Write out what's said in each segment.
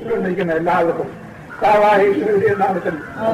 കേട്ടുകൊണ്ടിരിക്കുന്ന എല്ലാവർക്കും കർത്താവായ യേശുവിന്റെ നാമത്തിൽ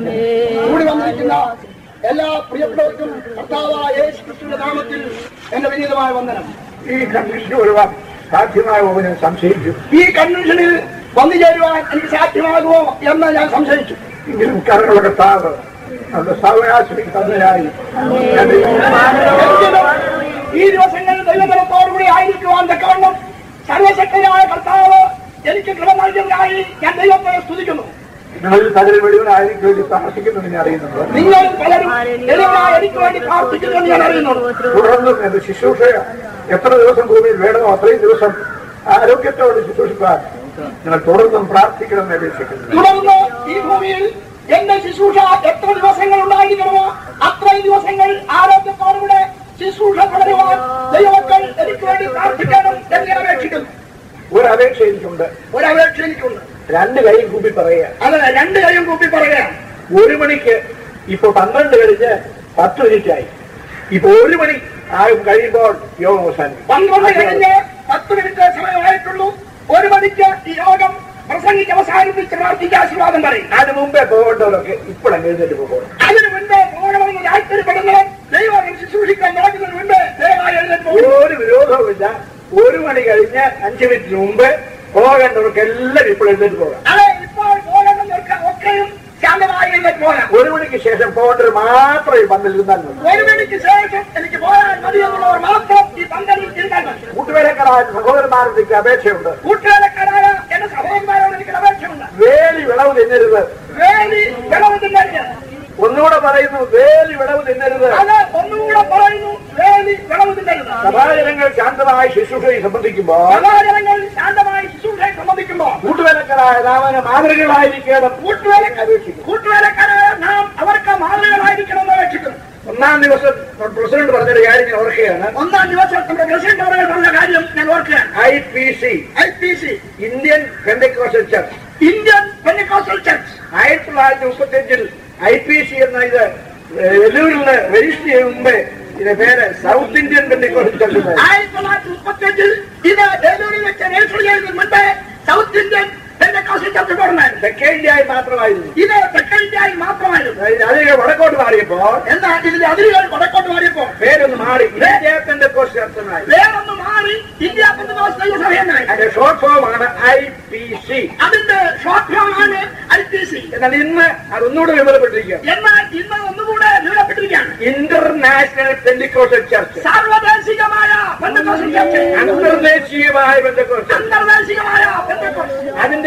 കൂടി വന്നിരിക്കുന്ന എല്ലാ പ്രിയപ്പെട്ടവർക്കും കർത്താവായ യേശു ക്രിസ്തുവിന്റെ നാമത്തിൽ എന്റെ വിനീതമായ വന്ദനം ഈ കൺവെൻഷൻ ഒരുവാൻ സാധ്യമാകുമോ എന്ന് സംശയിച്ചു ഈ കൺവെൻഷനിൽ വന്നു ചേരുവാൻ എനിക്ക് സാധ്യമാകുമോ എന്ന് ഞാൻ സംശയിച്ചു എങ്കിലും കരകളുടെ കർത്താവ് നമ്മുടെ സാവകാശം തന്നെയായി ഞാൻ എങ്കിലും ഈ ദിവസങ്ങളിൽ ദൈവജനത്തോടുകൂടി ആയിരിക്കുവാൻ തക്കവണ്ണം സർവശക്തനായ കർത്താവ് എനിക്ക് കൃപ നൽകുന്നതായി ഞാൻ ദൈവത്തെ സ്തുതിക്കുന്നു നിങ്ങളിൽ പലരും വെളിവനായിരിക്കും വേണ്ടി പ്രാർത്ഥിക്കുന്നുണ്ട് ഞാൻ അറിയുന്നുണ്ട് നിങ്ങൾ പലരും ദൈവമായി എനിക്ക് വേണ്ടി പ്രാർത്ഥിക്കുന്നുവെന്ന് ഞാൻ അറിയുന്നുണ്ട് തുടർന്നും എന്റെ ശുശ്രൂഷ എത്ര ദിവസം ഭൂമിയിൽ വേണമോ അത്രയും ദിവസം ആരോഗ്യത്തോടെ ശുശ്രൂഷിക്കാൻ നിങ്ങൾ തുടർന്നും പ്രാർത്ഥിക്കണമെന്ന് അപേക്ഷിക്കുന്നു തുടർന്ന് ഈ ഭൂമിയിൽ എന്റെ ശുശ്രൂഷ എത്ര ദിവസങ്ങൾ ഉണ്ടായിരിക്കണമോ അത്രയും ദിവസങ്ങൾ ആരോഗ്യത്തോടുകൂടെ ശുശ്രൂഷ തുടരുവാൻ ദൈവമക്കൾ എനിക്ക് വേണ്ടി പ്രാർത്ഥിക്കണം എന്ന് ഞാൻ അപേക്ഷിക്കുന്നു ഒരു അപേക്ഷ എനിക്കുണ്ട് ഒരപേക്ഷ എനിക്കുണ്ട് രണ്ട് കൈയും കൂപ്പി പറയുക അതെ രണ്ട് കൈയും കൂപ്പി പറയുകയാണ് ഒരു മണിക്ക് ഇപ്പൊ പന്ത്രണ്ട് കഴിഞ്ഞ് പത്ത് മിനിറ്റായി ഇപ്പൊ ഒരു മണി ആകും കഴിയുമ്പോൾ യോഗം അവസാനിക്കും പന്ത്രണ്ട് കഴിഞ്ഞ് പത്ത് മിനിറ്റ് സമയമായിട്ടുള്ളൂ ഒരു മണിക്ക് ഈ യോഗം പ്രസംഗിച്ച് അവസാനിപ്പിച്ച് പ്രാർത്ഥിച്ച് ആശീർവാദം പറയും അതിന് മുമ്പേ പോകേണ്ടവരൊക്കെ ഇപ്പോഴങ്ങ് എഴുന്നേറ്റ് പോകും അതിനു മുൻപേ പോകണമെന്ന് താല്പര്യപ്പെടുന്നവർ ദൈവം ശുശ്രൂഷിക്കാൻ നടക്കുന്നതിന് മുൻപേ ദയവായി എഴുന്നേറ്റ് പോകും ഒരു വിരോധവുമില്ല ഒരു മണി കഴിഞ്ഞ് അഞ്ച് മിനിറ്റിന് മുമ്പ് പോകേണ്ടവർക്ക് എല്ലാവരും ഇപ്പോൾ എഴുന്നേറ്റ് പോകാം അതെ ഇപ്പോൾ പോകണമെന്നൊക്കെ ഒക്കെയും ശാന്തമായി എഴുന്നേറ്റ് പോകാം ഒരു മണിക്ക് ശേഷം പോകേണ്ടവർ മാത്രമേ ഈ പന്തലിൽ ഇരുന്നാൽ മതി ഒരു മണിക്ക് ശേഷം എനിക്ക് പോകാൻ മതിയെന്നുള്ളവർ മാത്രം ഈ പന്തലിൽ ഇരുന്നാൽ മതി കൂട്ടുവേലക്കാരായ സഹോദരന്മാരുടെ എനിക്ക് അപേക്ഷയുണ്ട് കൂട്ടുകാരക്കാരായ എന്റെ സഹോദരന്മാരോട് എനിക്ക് അപേക്ഷയുണ്ട് വേലി വിളവ് തിന്നരുത് വേലി വിളവ് തിന്നരുത് ഒന്നുകൂടെ പറയുന്നു വേലി വിളവ് തിന്നരുത് അത് ഒന്നുകൂടെ പറയുന്നു വേലി വിളവ് തിന്നരുത് സഭാജനങ്ങൾ ശാന്തമായി ശുശ്രൂഷയെ സംബന്ധിക്കുമ്പോൾ സമാജനങ്ങൾ ശാന്തമായി ശുശ്രൂഷയെ സംബന്ധിക്കുമ്പോൾ കൂട്ടുവേലക്കാരായ നാമന മാതൃകകളായിരിക്കണം കൂട്ടുവേലക്കാർ അപേക്ഷിക്കും കൂട്ടുവേലക്കാരായ നാം അവർക്ക് മാതൃകകളായിരിക്കണം എന്ന് അപേക്ഷിക്കുന്നു ഒന്നാം ദിവസം പ്രസിഡന്റ് പറഞ്ഞൊരു കാര്യം ഞാൻ ഓർക്കുകയാണ് ഒന്നാം ദിവസം നമ്മുടെ പ്രസിഡന്റ് അവർ പറഞ്ഞ കാര്യം ഞാൻ ഓർക്കുകയാണ് I P C I P C Indian Pentecostal church Indian Pentecostal church ആയിരത്തി തൊള്ളായിരത്തി മുപ്പത്തിയഞ്ചിൽ ഐ പി സി എന്ന ഇത് വെല്ലൂരിൽ നിന്ന് രജിസ്റ്റർ ചെയ്യുന്ന മുമ്പേ ഇതിന്റെ പേര് സൗത്ത് ഇന്ത്യൻ പെന്തക്കോസ്റ്റൽ ചർച്ച് എന്നായിരുന്നു. ആയിരത്തി തൊള്ളായിരത്തി മുപ്പത്തിയഞ്ചിൽ ഇത് ഡൽഹിയിൽ വെച്ച് രജിസ്റ്റർ ചെയ്തതിന് മുൻപേ സൗത്ത് ഇന്ത്യൻ പെനിക്കോസ്റ്റൽ ചർച്ച് തുടർന്നായിരുന്നു തെക്കേ ഇന്ത്യയിൽ മാത്രമായിരുന്നു ഇത് തെക്കൻ ഇന്ത്യയിൽ മാത്രമായിരുന്നു അതിന് വടക്കോട്ട് മാറിയപ്പോൾ എന്നാൽ ഇതിന്റെ അതിരുകൾ വടക്കോട്ട് മാറിയപ്പോൾ പേരൊന്ന് മാറി ഇന്ത്യ പെന്തക്കോസ്റ്റൽ ചർച്ച് എന്നായി വേറൊന്ന് മാറി ഇന്ത്യ പെന്തക്കോസ്റ്റ് ദൈവസഭ എന്നായി അതിന്റെ ഷോർട്ട് ഫോം ആണ് ഐ പി സി അതിന്റെ ഷോർട്ട് ഫോം ആണ് ഐ പി സി എന്നാൽ ഇന്ന് അതൊന്നുകൂടെ വിവരപ്പെട്ടിരിക്കുക എന്നാൽ ഇന്ന് ഒന്നുകൂടെ വിവരപ്പെട്ടിരിക്കുകയാണ് ഇന്റർനാഷണൽ പെന്തക്കോസ്റ്റൽ ചർച്ച് സാർവദേശികമായ പെന്തക്കോസ്റ്റൽ ചർച്ച് അന്തർദേശീയമായ പെന്തക്കോസ്റ്റൽ അന്തർദേശികമായ പെന്തക്കോസ്റ്റ് അതിന്റെയും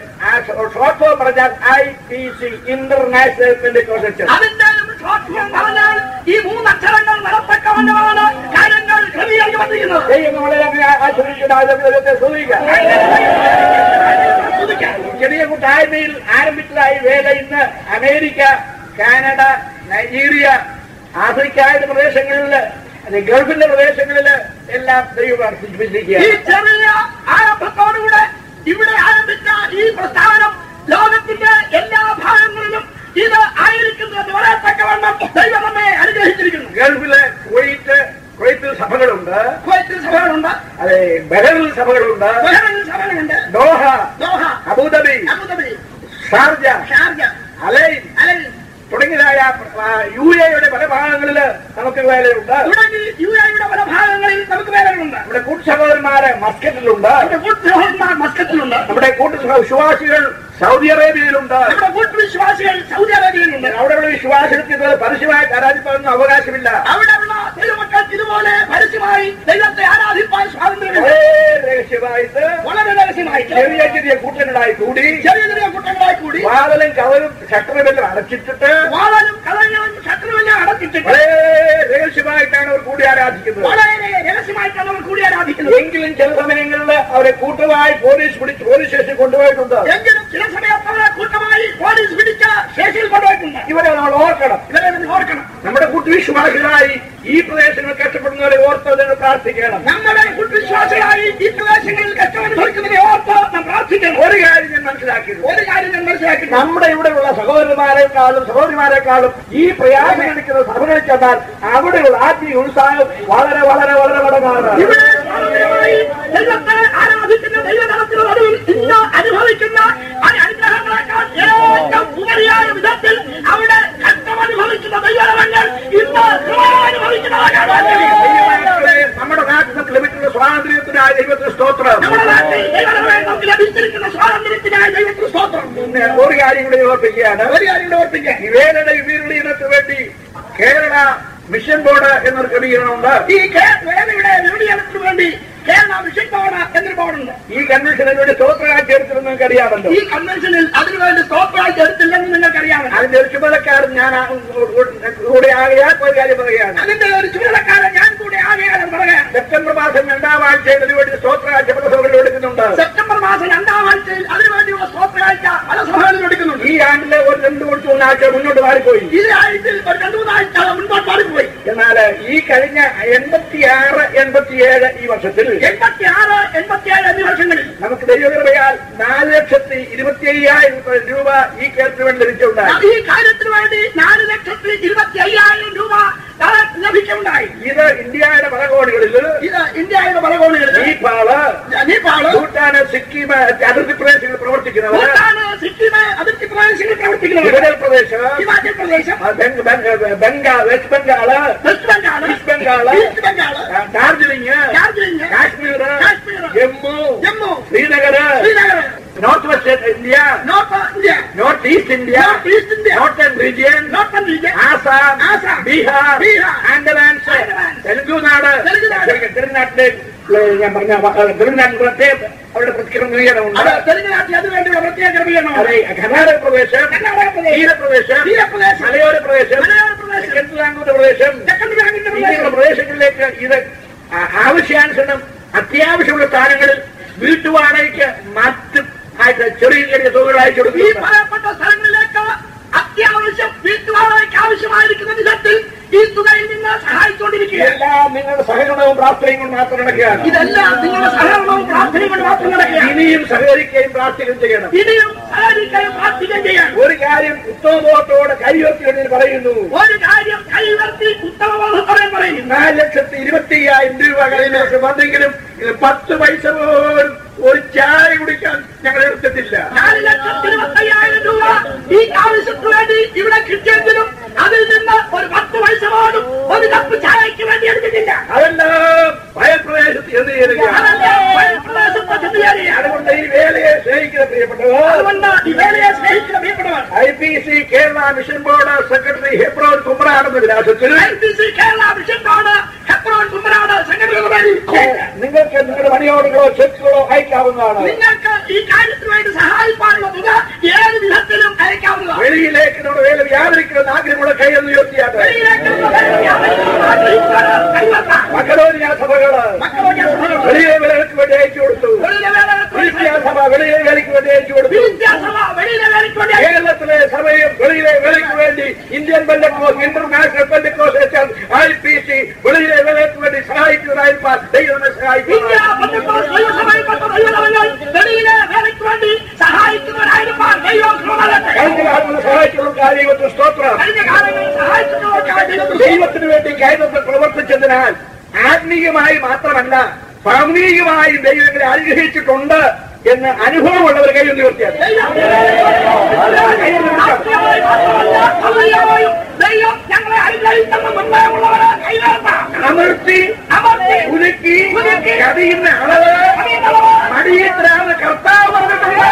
ഷോർട്ട് ഫോം പറഞ്ഞാൽ I P C international Pentecostal church അതിന്റെ ഷോർട്ട് ഫോം പറഞ്ഞാൽ ഈ മൂന്ന് അക്ഷരങ്ങൾ നടത്തക്കവണ്ണമാണ് കാര്യങ്ങൾ ക്രമീകരിക്കപ്പെട്ടിരിക്കുന്നത് ദൈവം നമ്മളെ അങ്ങനെ ആശ്രയിക്കുന്ന ആദരവിധത്തെ സ്തുതിക്കുക. ചെറിയ കൂട്ടായ്മയിൽ ആരംഭിച്ചതായി വേല ഇന്ന് അമേരിക്ക കാനഡ നൈജീരിയ ആഫ്രിക്കയുടെ പ്രദേശങ്ങളിൽ അതെ, ഗൾഫിന്റെ പ്രദേശങ്ങളിൽ എല്ലാം ദൈവം ഈ വർദ്ധിപ്പിച്ചിരിക്കുകയാണ് ചെറിയ ആരംഭത്തോടുകൂടെ ഇവിടെ ആരംഭിച്ച ഈ പ്രസ്ഥാനം ലോകത്തിന്റെ എല്ലാ ഭാഗങ്ങളിലും ഇത് ആയിരിക്കുന്നത് പറയത്തക്കവണ്ണം ദൈവം നമ്മെ അനുഗ്രഹിച്ചിരിക്കുന്നു ഗൾഫില് കുവൈറ്റ് കുവൈത്തിൽ സഭകളുണ്ട് കുവൈത്തിൽ സഭകളുണ്ട് അതെ ബഹറിൽ സഭകളുണ്ട് ബഹ്റൈനിൽ സഭകളുണ്ട് Doha Doha Abu Dhabi Abu Dhabi Sharjah Sharjah Al Ain Al Ain തുടങ്ങിയതായ ആ, യു എയുടെ പല ഭാഗങ്ങളിൽ നമുക്ക് വേലയുണ്ട് തുടങ്ങി യു എയുടെ പല ഭാഗങ്ങളിൽ നമുക്ക് വേലകളുണ്ട് നമ്മുടെ കൂട്ടുസഹോദരന്മാര് മസ്കറ്റിലുണ്ട് നമ്മുടെ കൂട്ടുസഹോദരന്മാർ മസ്കറ്റിലുണ്ട് നമ്മുടെ കൂട്ടു വിശ്വാസികൾ സൗദി അറേബ്യയിലുണ്ട് നമ്മുടെ കൂട്ടുവിശ്വാസികൾ സൗദി അറേബ്യയിലുണ്ട് അവിടെയുള്ള വിശ്വാസികൾക്ക് ഇത് പരസ്യമായി ആരാധിപ്പാനൊന്നും അവകാശമില്ല അവിടെയുള്ള ദൈവമക്കൾക്ക് ഇതുപോലെ പരസ്യമായി ദൈവത്തെ ആരാധിപ്പാൻ സ്വാതന്ത്ര്യമില്ല വളരെ രഹസ്യമായിട്ട് വളരെ രഹസ്യമായിട്ട് ചെറിയ ചെറിയ കൂട്ടങ്ങളായി കൂടി ചെറിയ ചെറിയ കൂട്ടങ്ങളായി കൂടി വാതലും കവലും ഷട്ടറുമെല്ലാം അടച്ചിട്ടിട്ട് വാളനും കലങ്ങളും ശത്രുവിനെ അടച്ചിട്ടിട്ട് വളരെ രഹസ്യമായിട്ടാണ് അവർ കൂടി ആരാധിക്കുന്നത് വളരെ രഹസ്യമായിട്ടാണ് അവർ കൂടി ആരാധിക്കുന്നത് എങ്കിലും ചില സമയങ്ങളിൽ അവരെ കൂട്ടമായി പോലീസ് പിടിച്ച് പോലീസ് സ്റ്റേഷനിൽ കൊണ്ടുപോയിട്ടുണ്ട് എങ്കിലും ചില സമയത്ത് അവരെ കൂട്ടമായി പോലീസ് പിടിച്ച സ്റ്റേഷനിൽ കൊണ്ടുപോയിട്ടുണ്ട് ഇവരെ നമ്മൾ ഓർക്കണം ഇവരെ നിങ്ങൾ ഓർക്കണം നമ്മുടെ കൂട്ടുവിശ്വാസികളായി ഈ പ്രദേശങ്ങൾ കഷ്ടപ്പെടുന്നവരെ ഓർത്ത് നിങ്ങൾ പ്രാർത്ഥിക്കണം നമ്മുടെ കൂട്ടുവിശ്വാസികളായി ഈ പ്രദേശങ്ങളിൽ കഷ്ടമനുഭവിക്കുന്നതിനെ ഓർത്ത് നാം പ്രാർത്ഥിക്കണം ഒരു കാര്യം ഞാൻ മനസ്സിലാക്കിയത് ഒരു കാര്യം ഞാൻ മനസ്സിലാക്കി നമ്മുടെ ഇവിടെയുള്ള സഹോദരന്മാരെക്കാളും സഹോദരിമാരെക്കാളും ഈ പ്രയാസം എടുക്കുന്ന സഭകളിൽ ചെന്നാൽ അവിടെയുള്ള ആത്മീയ ഉത്സാഹം വളരെ വളരെ വളരെ മടങ്ങാണ് ഇവിടെ സാധാരണയായി ദൈവത്തെ ആരാധിക്കുന്ന ദൈവതലത്തിലുള്ള നടുവിൽ ഇന്ന് അനുഭവിക്കുന്ന ആരോഗ്യത്തിനായ ദൈവത്തിന് സ്തോത്രം പിന്നെ ഒരു കാര്യം കൂടി ഓർപ്പിക്കുകയാണ് ഒരു കാര്യം കൂടെ ഓർപ്പിക്കാൻ ഈ വേലയുടെ വിപരീതത്തിന് വേണ്ടി കേരള മിഷൻ ബോർഡ് എന്നൊരു ക്രമീകരണമുണ്ട് ഈ കേ- വേലയുടെ വിപണീകരണത്തിന് വേണ്ടി കേരള വിഷൻ ബോർഡ് എന്നൊരു ബോർഡുണ്ട് ഈ കൺവെൻഷനിൽ വേണ്ടി സ്തോത്രകാഴ്ച എടുത്തിരുന്നത് നിങ്ങൾക്ക് അറിയാമല്ലോ ഈ കൺവെൻഷനിൽ അതിനുവേണ്ടി സ്തോത്രമായിട്ട് എടുത്തില്ലെന്ന് നിങ്ങൾക്കറിയാമല്ലോ അതിന്റെ ഒരു ചുമതലക്കാരൻ ഞാൻ ആ- കൂടെ ആകയാൽ ഒരു കാര്യം പറയുകയാണ് അതിന്റെ ഒരു ചുമതലക്കാരൻ ഞാൻ കൂടെ ആകെയാണ് പറയാൻ സെപ്റ്റംബർ മാസം രണ്ടാം ആഴ്ചയിൽ ഇതിനുവേണ്ടി സ്തോത്രകാഴ്ച പല സഭകളിൽ എടുക്കുന്നുണ്ട് സെപ്റ്റംബർ മാസം രണ്ടാം ആഴ്ചയിൽ അതിനുവേണ്ടിയുള്ള സ്തോത്രകാഴ്ച പല സഭകളിലും എടുക്കുന്നുണ്ട് ഈ ആണ്ടിലെ ഒരു രണ്ട് മൂന്ന് മൂന്നാഴ്ച മുന്നോട്ട് മാറിപ്പോയി ഈ ആഴ്ചയിൽ ഒരു രണ്ടു മൂന്നാഴ്ച മുൻപോട്ട് മാറിപ്പോയി എന്നാൽ ഈ കഴിഞ്ഞ എൺപത്തിയാറ് എൺപത്തിയേഴ് ഈ വർഷത്തിൽ എൺപത്തി ആറ് എൺപത്തിയേഴ് എന്നീ വർഷങ്ങളിൽ നമുക്ക് ദൈവകൃപയാൽ നാല് ലക്ഷത്തി ഇരുപത്തി അയ്യായിരം രൂപ ഈ കേരളത്തിന് വേണ്ടി ലഭിച്ചുണ്ടായി ഈ കാര്യത്തിന് വേണ്ടി നാല് ലക്ഷത്തി ഇരുപത്തി അയ്യായിരം രൂപ ഞങ്ങൾക്ക് ലഭിക്കുണ്ടായി ഇത് ഇന്ത്യയുടെ പല കോണുകളിൽ ഇത് ഇന്ത്യയുടെ പല കോണുകളിൽ നേപ്പാള് നേപ്പാള് ഭൂട്ടാന് സിക്കിം അതിർത്തി പ്രദേശങ്ങളിൽ പ്രവർത്തിക്കുന്നവർ ഭൂട്ടാന് സിക്കിം അതിർത്തി പ്രദേശങ്ങളിൽ പ്രവർത്തിക്കുന്നവർ ഹിമാചൽ പ്രദേശ് ഹിമാചൽ പ്രദേശം ആ, ബംഗ- ബംഗ- Bengal west Bengal west Bengal east Bengal east Bengal ആ, Darjeeling Darjeeling Kashmir Kashmir Jammu Jammu Srinagar Srinagar north west India north India north east India north east India northern region northern region Assam Assam, Bihar Bihar, Andamans Andamans, Telugunadu Telugunadu, തിരുനാട്ടിലെ ഞാൻ പറഞ്ഞ തിരുനാട്ടിൽ പ്രത്യേക അവരുടെ ക്രമീകരണമുണ്ട് അത് തെലുങ്കാനാട്ടിൽ അതിനുവേണ്ടിയുള്ള പ്രത്യേക ക്രമീകരണമാണ് അതെ കർണാടക പ്രദേശം കർണാടക പ്രദേശം, തീരപ്രദേശം തീരപ്രദേശം, മലയോര പ്രദേശം മലയോര പ്രദേശം, തെക്കൻതാങ്കൂർ പ്രദേശം തെക്കൻ ബാങ്കിന്റെ ഇങ്ങനെയുള്ള പ്രദേശം പ്രദേശങ്ങളിലേക്ക് ഇത് ആ- ആവശ്യാനുസരണം അത്യാവശ്യമുള്ള സ്ഥാനങ്ങളിൽ വീട്ടുവാടകയ്ക്ക് മറ്റ് ആയിട്ട് ചെറിയ ചെറിയ തുകകൾ അയച്ചു ഈ കൊടുക്കുന്നു പറയപ്പെട്ട സ്ഥലങ്ങളിലേക്ക് അത്യാവശ്യം വീട്ടുവാടകയ്ക്ക് ആവശ്യമായിരിക്കുന്ന വിധത്തിൽ ഈ തുകയിൽ നിന്ന് സഹായിച്ചുകൊണ്ടിരിക്കുകയാണ് ഇതെല്ലാം നിങ്ങളുടെ സഹകരണവും പ്രാർത്ഥനയും കൊണ്ട് മാത്രം നടക്കുകയാണ് ഇതെല്ലാം നിങ്ങളുടെ സഹകരണവും പ്രാർത്ഥനയും കൊണ്ട് മാത്രം നടക്കുകയാണ് ഇനിയും സഹകരിക്കുകയും പ്രാർത്ഥിക്കുകയും ചെയ്യണം ഇനിയും സഹകരിക്കുകയും പ്രാർത്ഥിക്കുകയും ചെയ്യാൻ ഒരു കാര്യം ഉത്തമബോധത്തോടെ കൈയുയർത്തിയിട്ട് പറയുന്നു ഒരു കാര്യം കൈവർത്തി ഉത്തമബോധത്തോടെ പറയും നാല് ലക്ഷത്തി ഇരുപത്തി അയ്യായിരം രൂപ കഴിഞ്ഞ വർഷം വന്നെങ്കിലും ഇത് പത്ത് പൈസ പോലും ഒരു ചായ കുടിക്കാൻ ഞങ്ങൾ എടുത്തിട്ടില്ല നാല് ലക്ഷത്തി ഇരുപത്തി അയ്യായിരം രൂപ ഈ ആവശ്യത്തിന് വേണ്ടി ഇവിടെ കിട്ടിയെങ്കിലും അതിൽ നിന്ന് ഒരു പത്ത് പൈസ പോലും ഒരു കപ്പ് ചായയ്ക്ക് വേണ്ടി എടുത്തിട്ടില്ല അതെല്ലാം ഭയപ്രദേശത്ത് എന്ന് ചെയ്യുകയാണ് അതെല്ലാം ഭയപ്രദേശത്തെ ചിന്തയാരിയാണ്. അതുകൊണ്ട് ഈ വേലയെ സ്നേഹിക്കുന്ന പ്രിയപ്പെട്ടവർ അതുകൊണ്ട് ഈ വേലയെ സ്നേഹിക്കുന്ന പ്രിയപ്പെട്ടവർ I P C Kerala mission board secretary Hebron കുമ്രാണെന്ന വിലാസത്തിൽ I P C Kerala mission board Hebron Kumbanad സംഘടനയുടെ പേരിൽ നിങ്ങൾക്ക് നിങ്ങളുടെ മണിയോടുകളോ ചെക്കുകളോ അയക്കാവുന്നതാണ് നിങ്ങൾക്ക് ഈ കാര്യത്തിന് വേണ്ടി സഹായിക്കാനുള്ള തുക ഏത് വിധത്തിലും അയക്കാവുന്നതാണ് വെളിയിലേക്ക് നമ്മുടെ വേല വ്യാപരിക്കണമെന്ന് ആഗ്രഹമുള്ള കൈയെന്ന് ഉയർത്തിയാട്ടെ വെളിയിലേക്കുള്ള വേല ആഗ്രഹിക്കുന്നവർ കൈവക്കാം. മക്കലോനിയ സഭകള് മക്കളോട് ഞാൻ സഹായിക്കും. വെളിയിലെ വേലയ്ക്ക് വേണ്ടി അയച്ചു കൊടുത്തു വെളിയിലെ വേല ക്രിസ്ത്യ സഭ വെളിയിലെ വേലയ്ക്ക് വേണ്ടി അയച്ചു കൊടുത്തു വിദ്യാസഭ വെളിയിലെ വേലയ്ക്ക് വേണ്ടി കേരളത്തിലെ സഭയും വെളിയിലെ വേലയ്ക്ക് വേണ്ടി Indian Pentecost international Pentecost I P C വെളിയിലെ വേലയ്ക്ക് വേണ്ടി സഹായിക്കുന്നതായിരിക്കാൻ ദൈവമെ ഇന്ത്യ സഹായിക്കുന്നു പന്തക്കോസ്ത് ദൈവസഭയിൽപ്പെട്ട ദൈവജനങ്ങൾ വെളിയിലെ വേലയ്ക്ക് വേണ്ടി സഹായിക്കുന്നവരായിരിക്കാൻ ദൈവം കൃപ നൽകട്ടെ. കഴിഞ്ഞ കാലങ്ങളിൽ സഹായിച്ചുള്ള കാര്യങ്ങൾക്ക് സ്തോത്രം കഴിഞ്ഞ കാലങ്ങളിൽ സഹായിക്കുന്നവർക്കായി ദൈവത്തിന് ദൈവത്തിന് വേണ്ടി കൈനത്തിൽ പ്രവർത്തിച്ചതിനാൽ ആത്മീയമായി മാത്രമല്ല ഭൗമികമായും ദൈവങ്ങളെ അനുഗ്രഹിച്ചിട്ടുണ്ട് എന്ന് അനുഭവമുള്ളവർ കൈ ഉയർത്തിയത് ദൈവം ഞങ്ങളെ അനുഗ്രഹിക്കുന്ന മുൻപേയുള്ളവരെ കൈവേർത്താം അമർത്തി അമർത്തി ഉലുക്കി ഉലുക്കി കതിയുന്ന അളവ് മടിയത്തിലാണ് കർത്താവ് പറഞ്ഞിട്ടുണ്ട്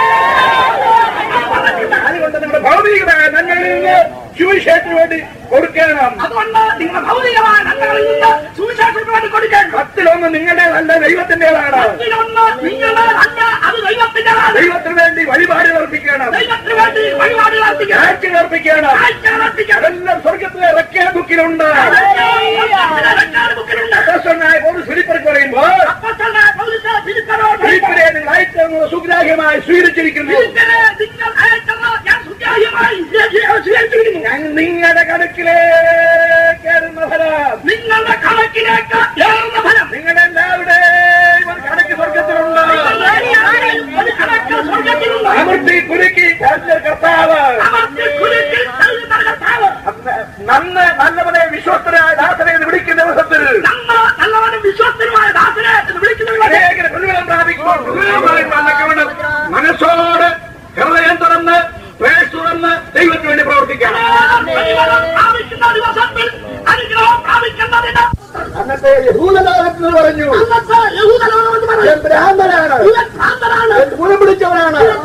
അതുകൊണ്ട് നമ്മുടെ ഭൗതികമായ നന്മകളിൽ നിന്ന് സുവിശേഷത്തിന് വേണ്ടി കൊടുക്കണം അതുകൊണ്ട് നിങ്ങൾ ഭൗതികമായ നന്മകളിൽ നിന്ന് സുവിശേഷത്തിന് വേണ്ടി കൊടുക്കണം പത്തിലൊന്ന് നിങ്ങളുടെ നല്ല ദൈവത്തിന്റേതാണ് ഇതിലൊന്ന് നിങ്ങളെ അല്ല അത് ദൈവത്തിൻ്റെതാണ് ദൈവത്തിന് വേണ്ടി വഴിപാട് അർപ്പിക്കണം ദൈവത്തിന് വേണ്ടി വഴിപാട് അർപ്പിക്കണം കാഴ്ച അർപ്പിക്കണം കാഴ്ച അർപ്പിക്കണം അതെല്ലാം സ്വർഗത്തിലെ റെക്കേ ബുക്കിലുണ്ട് ബുക്കിലുണ്ട് അപ്പോസ്തലനായ പൗലോസ് ഫിലിപ്പർക്ക് പറയുമ്പോൾ അപ്പോസ്തലനായ പൗലോസ് ഫിലിപ്പരോട് ഫിലിപ്പിനെ നിങ്ങൾ അയച്ചെന്നത് സുഗ്രാഹ്യമായി സ്വീകരിച്ചിരിക്കുന്നു ഫിലിപ്പിനെ നിങ്ങൾ അയച്ചത് ഞാൻ സുഖ്യാഹ്യമായി സ്വീകരിച്ചിരിക്കുന്നു ഞാൻ നിങ്ങളുടെ കണക്കിലേക്ക് ഏറുന്ന ഫലം നിങ്ങളുടെ കണക്കിലേക്ക് ഏറുന്ന ഫലം നിങ്ങളുടെ എല്ലാവരുടെയും ഒരു കണക്ക് സ്വർഗത്തിലുണ്ട് ഒരു കണക്ക് സ്വർഗത്തിലുണ്ട് അമർത്തി കുലുക്കി കരുതൽ കർത്താവ് അമർത്തി കുലുക്കി തള്ളുന്ന കർത്താവ് നന്ന് നല്ലവനെ വിശ്വസ്തനായ ദാസനെ എന്ന് വിളിക്കുന്ന ദിവസത്തിൽ നമ്മ നല്ലവനും വിശ്വസ്തനുമായ ദാസനെ എന്ന് വിളിക്കുന്നവരെ അനേകരെ പ്രതിഫലം പ്രാപിക്കുമ്പോൾ പ്രതിഫലമായി വന്നേക്കവണ്ണം മനസ്സോട് ഹൃദയം തുറന്ന് പ്രേസ് തുറന്ന് ദൈവത്തിന് വേണ്ടി പ്രവർത്തിക്കണം പ്രതിഫലം പ്രാപിക്കുന്ന ദിവസത്തിൽ അനുഗ്രഹം പ്രാപിക്കുന്നതിന് അന്നത്തെ യഹൂദലോകത്തിൽ പറഞ്ഞു അന്നത്തെ യഹൂദലോകം എന്ന് ഞാൻ പറയും ബ്രാഹ്മണനാണ് ഇവൻ ഭ്രാന്തനാണ് ഞാൻ ഗുണം പിടിച്ചവനാണ് ഇവൻ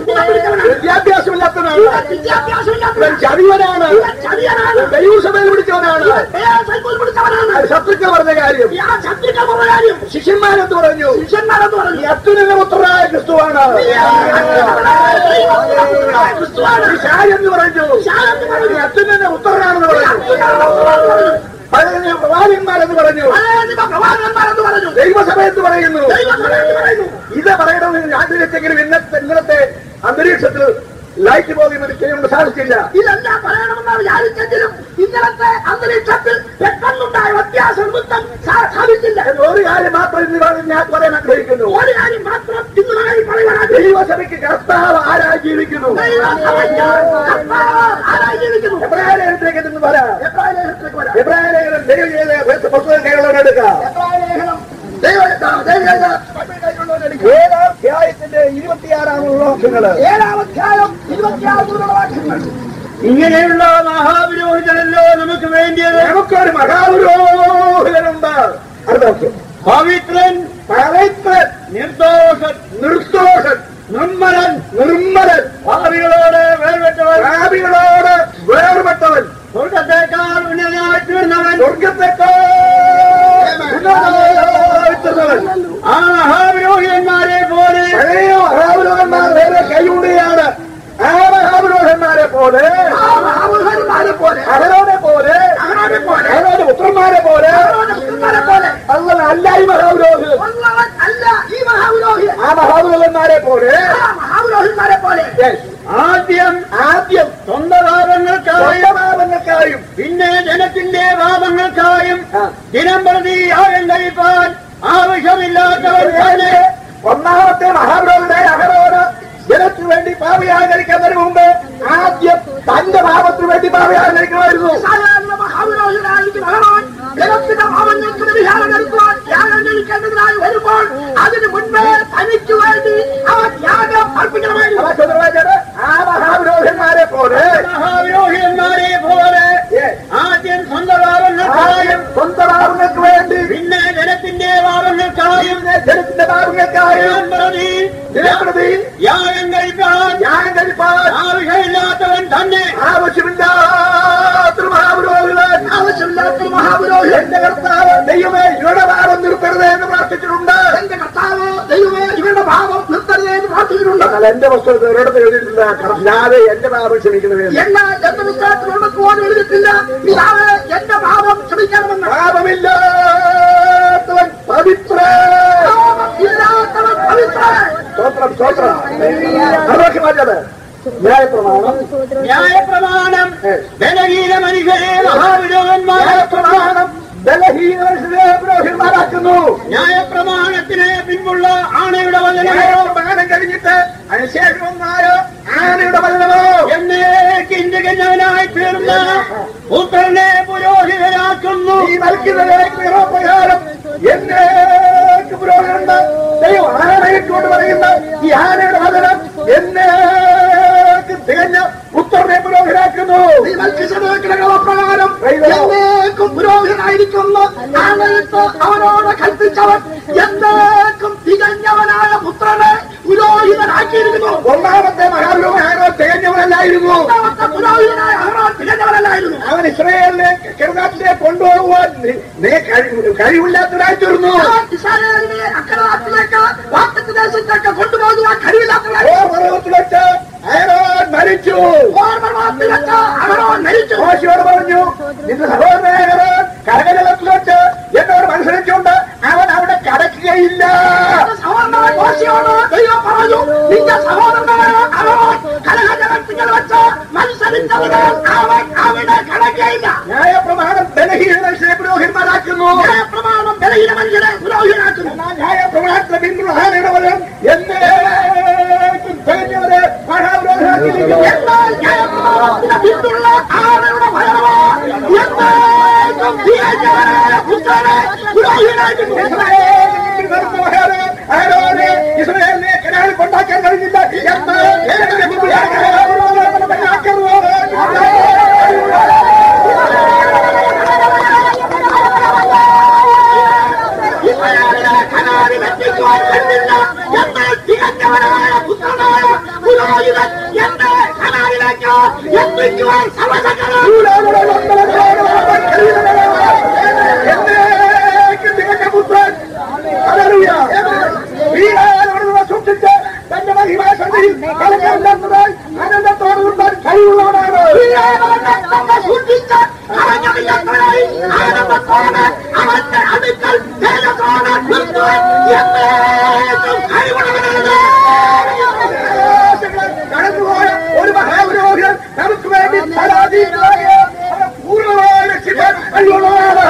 പഠിക്കാത്തവനാണ് ഇവൻ വിദ്യാഭ്യാസമില്ലാത്തവൻ ഇവൻ ചതിവനാണ് ഇവൻ ചതിയനാണ് ദൈവസഭയിൽ പിടിച്ചവനാണ് ഇവൻ വേറെ സൈക്കിൾ പിടിച്ചവനാണ് അത് ശത്രുക്കൾ പറഞ്ഞ കാര്യം ഈ ആ ശത്രുക്കൾ പറഞ്ഞ കാര്യം ശിഷ്യന്മാരെന്ത് പറഞ്ഞു ശിഷ്യന്മാരെന്ന് ഈ പറഞ്ഞു അത്യുനന്റെ പുത്രനായ ക്രിസ്തുവാണ് ക്രിസ്തുവാണ് ഈ ശാരി എന്ന് പറഞ്ഞു ശാലെന്ന് ഈ പറഞ്ഞു അത്യുനന്റെ പുത്രനാണെന്ന് പറഞ്ഞു പഴയ പ്രവാചകന്മാരെന്ന് പറഞ്ഞു പ്രവാചകന്മാരെന്ന് പറഞ്ഞു ദൈവസഭ എന്ന് പറയുന്നു ദൈവസഭയെന്ന് പറയുന്നു ഇത് പറയണമെന്ന് ആഗ്രഹിച്ചെങ്കിലും ഇന്നത്തെ ഇന്നത്തെ അന്തരീക്ഷത്തിൽ ലൈറ്റ് പോകുന്ന ചെയ്യാൻ സാധിച്ചില്ല ഇതെല്ലാം പറയണമെന്ന് വിചാരിച്ചെങ്കിലും ഇന്നലത്തെ അന്തരീക്ഷത്തിൽ പെട്ടെന്നുണ്ടായ വ്യത്യാസം നിമിത്തം സാ- സാധിച്ചില്ല എന്ന് ഒരു കാര്യം മാത്രം ഇന്ന് പറഞ്ഞ് ഞാൻ പറയാൻ ആഗ്രഹിക്കുന്നു ഒരു കാര്യം മാത്രം ഇന്ന് മകൻ പറയുവാൻ ആഗ്രഹിക്കുന്നു. ദൈവസഭയ്ക്ക് കർത്താവ് ആരായി ജീവിക്കുന്നു ദൈവസഭയ്ക്ക് കർത്താവ് ആരായി ജീവിക്കുന്നു? എബ്രായ ലേഖനത്തിലേക്ക് നിന്ന് വരാം എബ്രായ ലേഖനത്തിലേക്ക് വരാം. എബ്രായ ലേഖനം ദൈവം ചെയ്ത പുസ്തകം കൈകളെടുക്കാം എബ്രായ ലേഖനം ദൈവം ദൈവം ഏഴാം അധ്യായത്തിന്റെ ഇരുപത്തിയാറാം വാക്യങ്ങള് ഏഴാം അധ്യായം ഇരുപത്തിയാറ് മുതലുള്ള വാക്യങ്ങൾ ഇങ്ങനെയുള്ള മഹാപുരോഹിതനല്ലോ നമുക്ക് വേണ്ടിയത് നമുക്കൊരു മഹാപുരോഹിതനുണ്ട് അടുത്ത വാക്യം പവിത്രൻ പവിത്രൻ നിർദോഷൻ നിർദോഷൻ നിർമ്മലൻ നിർമ്മലൻ ഭാവികളോട് വേർപെട്ടവൻ ഭാവികളോട് വേർപെട്ടവൻ സ്വർഗത്തേക്കാൾ ഉന്നതനായി തീർന്നവൻ സ്വർഗത്തെക്കാൾ ആ മഹാപുരോഹിതന്മാരെ പോലെ പഴയ മഹാപുരോഹന്മാർ വേറെ കൈയുണ്ടിയാണ് ആ മഹാപുരോഹന്മാരെ പോലെ ആ മഹാപുരുഷന്മാരെ പോലെ അവരോടെ പോലെ അവരോടെ പോലെ അവരോട് പുത്രന്മാരെ പോലെ അവരോട് പുത്രന്മാരെ പോലെ അങ്ങനെ അല്ല ഈ മഹാപുരോഹിതൻ ഒന്നവൻ അല്ല ഈ മഹാപുരോഹിതൻ ആ മഹാപുരോഹന്മാരെ പോലെ ആ മഹാപുരോഹിതന്മാരെ പോലെ yes, ആദ്യം ആദ്യം സ്വന്തം പാപങ്ങൾക്കായും സ്വന്തമാപങ്ങൾക്കായും പിന്നെ ജനത്തിന്റെ പാപങ്ങൾക്കായും ആ. ദിനം പ്രതി ആയം കഴിപ്പാൻ ആവശ്യമില്ലാത്തവൻ തന്നെ ഒന്നാമത്തെ മഹാപുരോഹിതായ അഹരോട് ജനത്തിനു വേണ്ടി പാപയാചരിക്കുന്നതിന് മുമ്പ് ആദ്യം തന്റെ പാപത്തിനു വേണ്ടി പാപയാചരിക്കണമായിരുന്നു സാധാരണ മഹാപുരോഹിതനായിരിക്കും ഭഗവാൻ ജനത്തിന്റെ പാപങ്ങൾക്ക് വിഹാരം നടത്തുവാൻ യാഗം കഴിക്കേണ്ടതിനായി വരുമ്പോൾ അതിന് മുൻപേ തനിക്ക് വേണ്ടി അവൻ യാഗം അർപ്പിക്കണമായിരുന്നു അവ ചന്ദ്രവാചാര് ആ മഹാപുരോഹിതന്മാരെ പോലെ മഹാപുരോഹിതന്മാരെ പോലെ yes, ആദ്യം സ്വന്തം പാപങ്ങൾക്കായും ആദ്യം സ്വന്തം പാപങ്ങൾക്ക് വേണ്ടി പിന്നെ ജനത്തിന്റെ പാപങ്ങൾക്കായും പിന്നെ ജനത്തിന്റെ പാപങ്ങൾക്കായും ദിനം പ്രതി ജനപ്രതി യാഗം കഴിപ്പാൻ യാഗം കഴിപ്പാൻ ആവശ്യമില്ലാത്തവൻ തന്നെ ആവശ്യമില്ലാത്തൊരു മഹാപുരോഹിതൻ ആവശ്യമില്ലാത്തൊരു മഹാപുരോഹിതൻ എന്റെ കർത്താവ് ദൈവമേ ഇവരുടെ പാപം നിർത്തരുത് എന്ന് പ്രാർത്ഥിച്ചിട്ടുണ്ട് എന്റെ കർത്താവ് ദൈവമേ ഇവരുടെ ഭാവം നിർത്തരുതേ എന്ന് പ്രാർത്ഥിച്ചിട്ടുണ്ട് എന്നാൽ എന്റെ പുസ്തകത്തിൽ ഒരിടത്ത് എഴുതിയിട്ടില്ല കർത്താവെ എന്റെ പാപം ക്ഷമിക്കണമേ എന്ന്. എന്നാൽ എന്റെ പുസ്തകത്തിൽ ഉള്ളത് പോലും എഴുതിയിട്ടില്ല പിതാവ് എന്റെ ഭാവം ക്ഷമിക്കണമെന്ന് പാപമില്ലാത്തവൻ പവിത്ര പാപമില്ലാത്തവൻ പവിത്രൻ സ്തോത്രം സ്തോത്രം മറുപക്ഷി മാറ്റത് ന്യായപ്രമാണം ന്യായപ്രമാണം ബലഹീന മനുഷ്യരെ മഹാപുരോഗന്മാരെ ന്യായപ്രമാണം ബലഹീനരെ പുരോഹിതന്മാരാക്കുന്നു ന്യായപ്രമാണത്തിന് പിൻപുള്ള ആണയുടെ വചനമോ ന്യായപ്രമാണം കഴിഞ്ഞിട്ട് അതിനുശേഷം ഒന്നായ ആനയുടെ വചനമോ എന്നേക്ക് ഇന്ത്യകന്നവനായി തീർന്ന പുത്രനെ പുരോഹിതനാക്കുന്നു ഈ നൽകുന്ന പ്രകാരം എന്നേക്ക് പുരോഹിതനുണ്ട് ദൈവം ആനയിട്ടുകൊണ്ട് പറയുന്ന ഈ ആനയുടെ വചനം എന്നേക്ക് തികഞ്ഞ പുത്രനെ പുരോഹിതനാക്കുന്നു ഈ മത്സ്യസഭയുടെ പ്രകാരം Praise the Lord. എന്നേക്കും പുരോഹിതനായിരിക്കുന്ന ആണയിട്ട് അവനോട് കൽപ്പിച്ചവൻ എന്നേക്കും തികഞ്ഞവനായ പുത്രനെ പുരോഹിതനാക്കിയിരിക്കുന്നു ഒന്നാമത്തെ മഹാപുരോഹിതനോ തികഞ്ഞവനല്ലായിരുന്നു ഒന്നാമത്തെ പുരോഹിതനായ അവനോട് തികഞ്ഞവനല്ലായിരുന്നു അവൻ ഇസ്രയേലിനെ കെറുനാട്ടിലെ കൊണ്ടുപോകുവാൻ നി- നീ കഴി- കഴിവില്ലാത്തവരായി തീർന്നു അവൻ ഇസ്രായേലിനെ അക്കരനാട്ടിലേക്ക് വാക്കത്ത് ദേശത്തേക്ക് കൊണ്ടുപോകുവാൻ കഴിവില്ലാത്തവനായി ഓ പർവ്വതത്തിൽ വെച്ച് അയറോൻ മരിച്ചു ഓർമ്മത്തിൽ വെച്ച് അവനോട് മരിച്ചു മോശയോട് പറഞ്ഞു നിന്റെ സഹോദരൻ കരകജലത്തിൽ വെച്ച് എന്നോട് മത്സരിച്ചുകൊണ്ട് അവൻ അവിടെ കടക്കുകയില്ല എന്റെ സഹോദരനായ മോശയോട് ദൈവം പറഞ്ഞു നിന്റെ സഹോദരനായ അവൻ കലഹജലത്തിൽ വെച്ച് മത്സരിച്ചതിനാൽ അവൻ അവിടെ കടക്കുകയില്ല ന്യായപ്രമാണം ബലഹീന മനുഷ്യരെ പുരോഹിതന്മാരാക്കുന്നു പ്രമാണം ബലഹീന മനുഷ്യരെ പുരോഹിതനാക്കുന്നു എന്നാൽ ന്യായപ്രമാണത്തിന്റെ പിന്നുള്ള ആനയുടെ വരം എന്നേക്കും തികഞ്ഞവരെ മഹാപുരോഹിതനാക്കിയിരിക്കുന്നു എന്നാൽ ന്യായപ്രമാണത്തിന് പിന്നുള്ള ആണയുടെ ഭരണമോ എന്നേക്കും തികഞ്ഞവനായ പുത്രനെ പുരോഹിതനാക്കുന്നു ഇസ്രായേലിനെ കനാലിൽ കൊണ്ടാക്കാൻ കഴിഞ്ഞില്ല എന്നാൽ ഏതെങ്കിലും മുമ്പ് ഇസ്രായേലിനെ ഇസ്രായേലിനെ കനാലിൽ എത്തിക്കുവാൻ കഴിയുന്ന എന്നാൽ തികഞ്ഞവനായ പുത്രനായ പുരോഹിതൻ എന്നെ കനാലിലേക്ക് എത്തിക്കുവാൻ സർവശക്തനായ എന്നേക്കും തികഞ്ഞ പുത്രൻ ഹല്ലേലൂയ. വീണാലോടുകൂടെ സൂക്ഷിച്ച് തന്റെ മഹിമാസന്നിധിയിൽ കലക്കമില്ലാത്തതായി ആനന്ദത്തോടെ ഉണ്ടാൻ കഴിവുള്ളവനാണ് നമ്മെ സൂക്ഷിച്ച് അവഞ്ഞമില്ലാത്തവനായി ആനന്ദത്തോടെ അവന്റെ അടുക്കൽ തേജത്തോടെ നിർത്തുവാൻ എന്നേക്കും കഴിവുള്ളവനാണ് കടന്നുപോയ ഒരു മഹാപുരോഹിതൻ നമുക്ക് വേണ്ടി പരാജയങ്ങളായ പൂർണ്ണമായ രക്ഷിക്കാൻ കഴിവുള്ളവനാണ്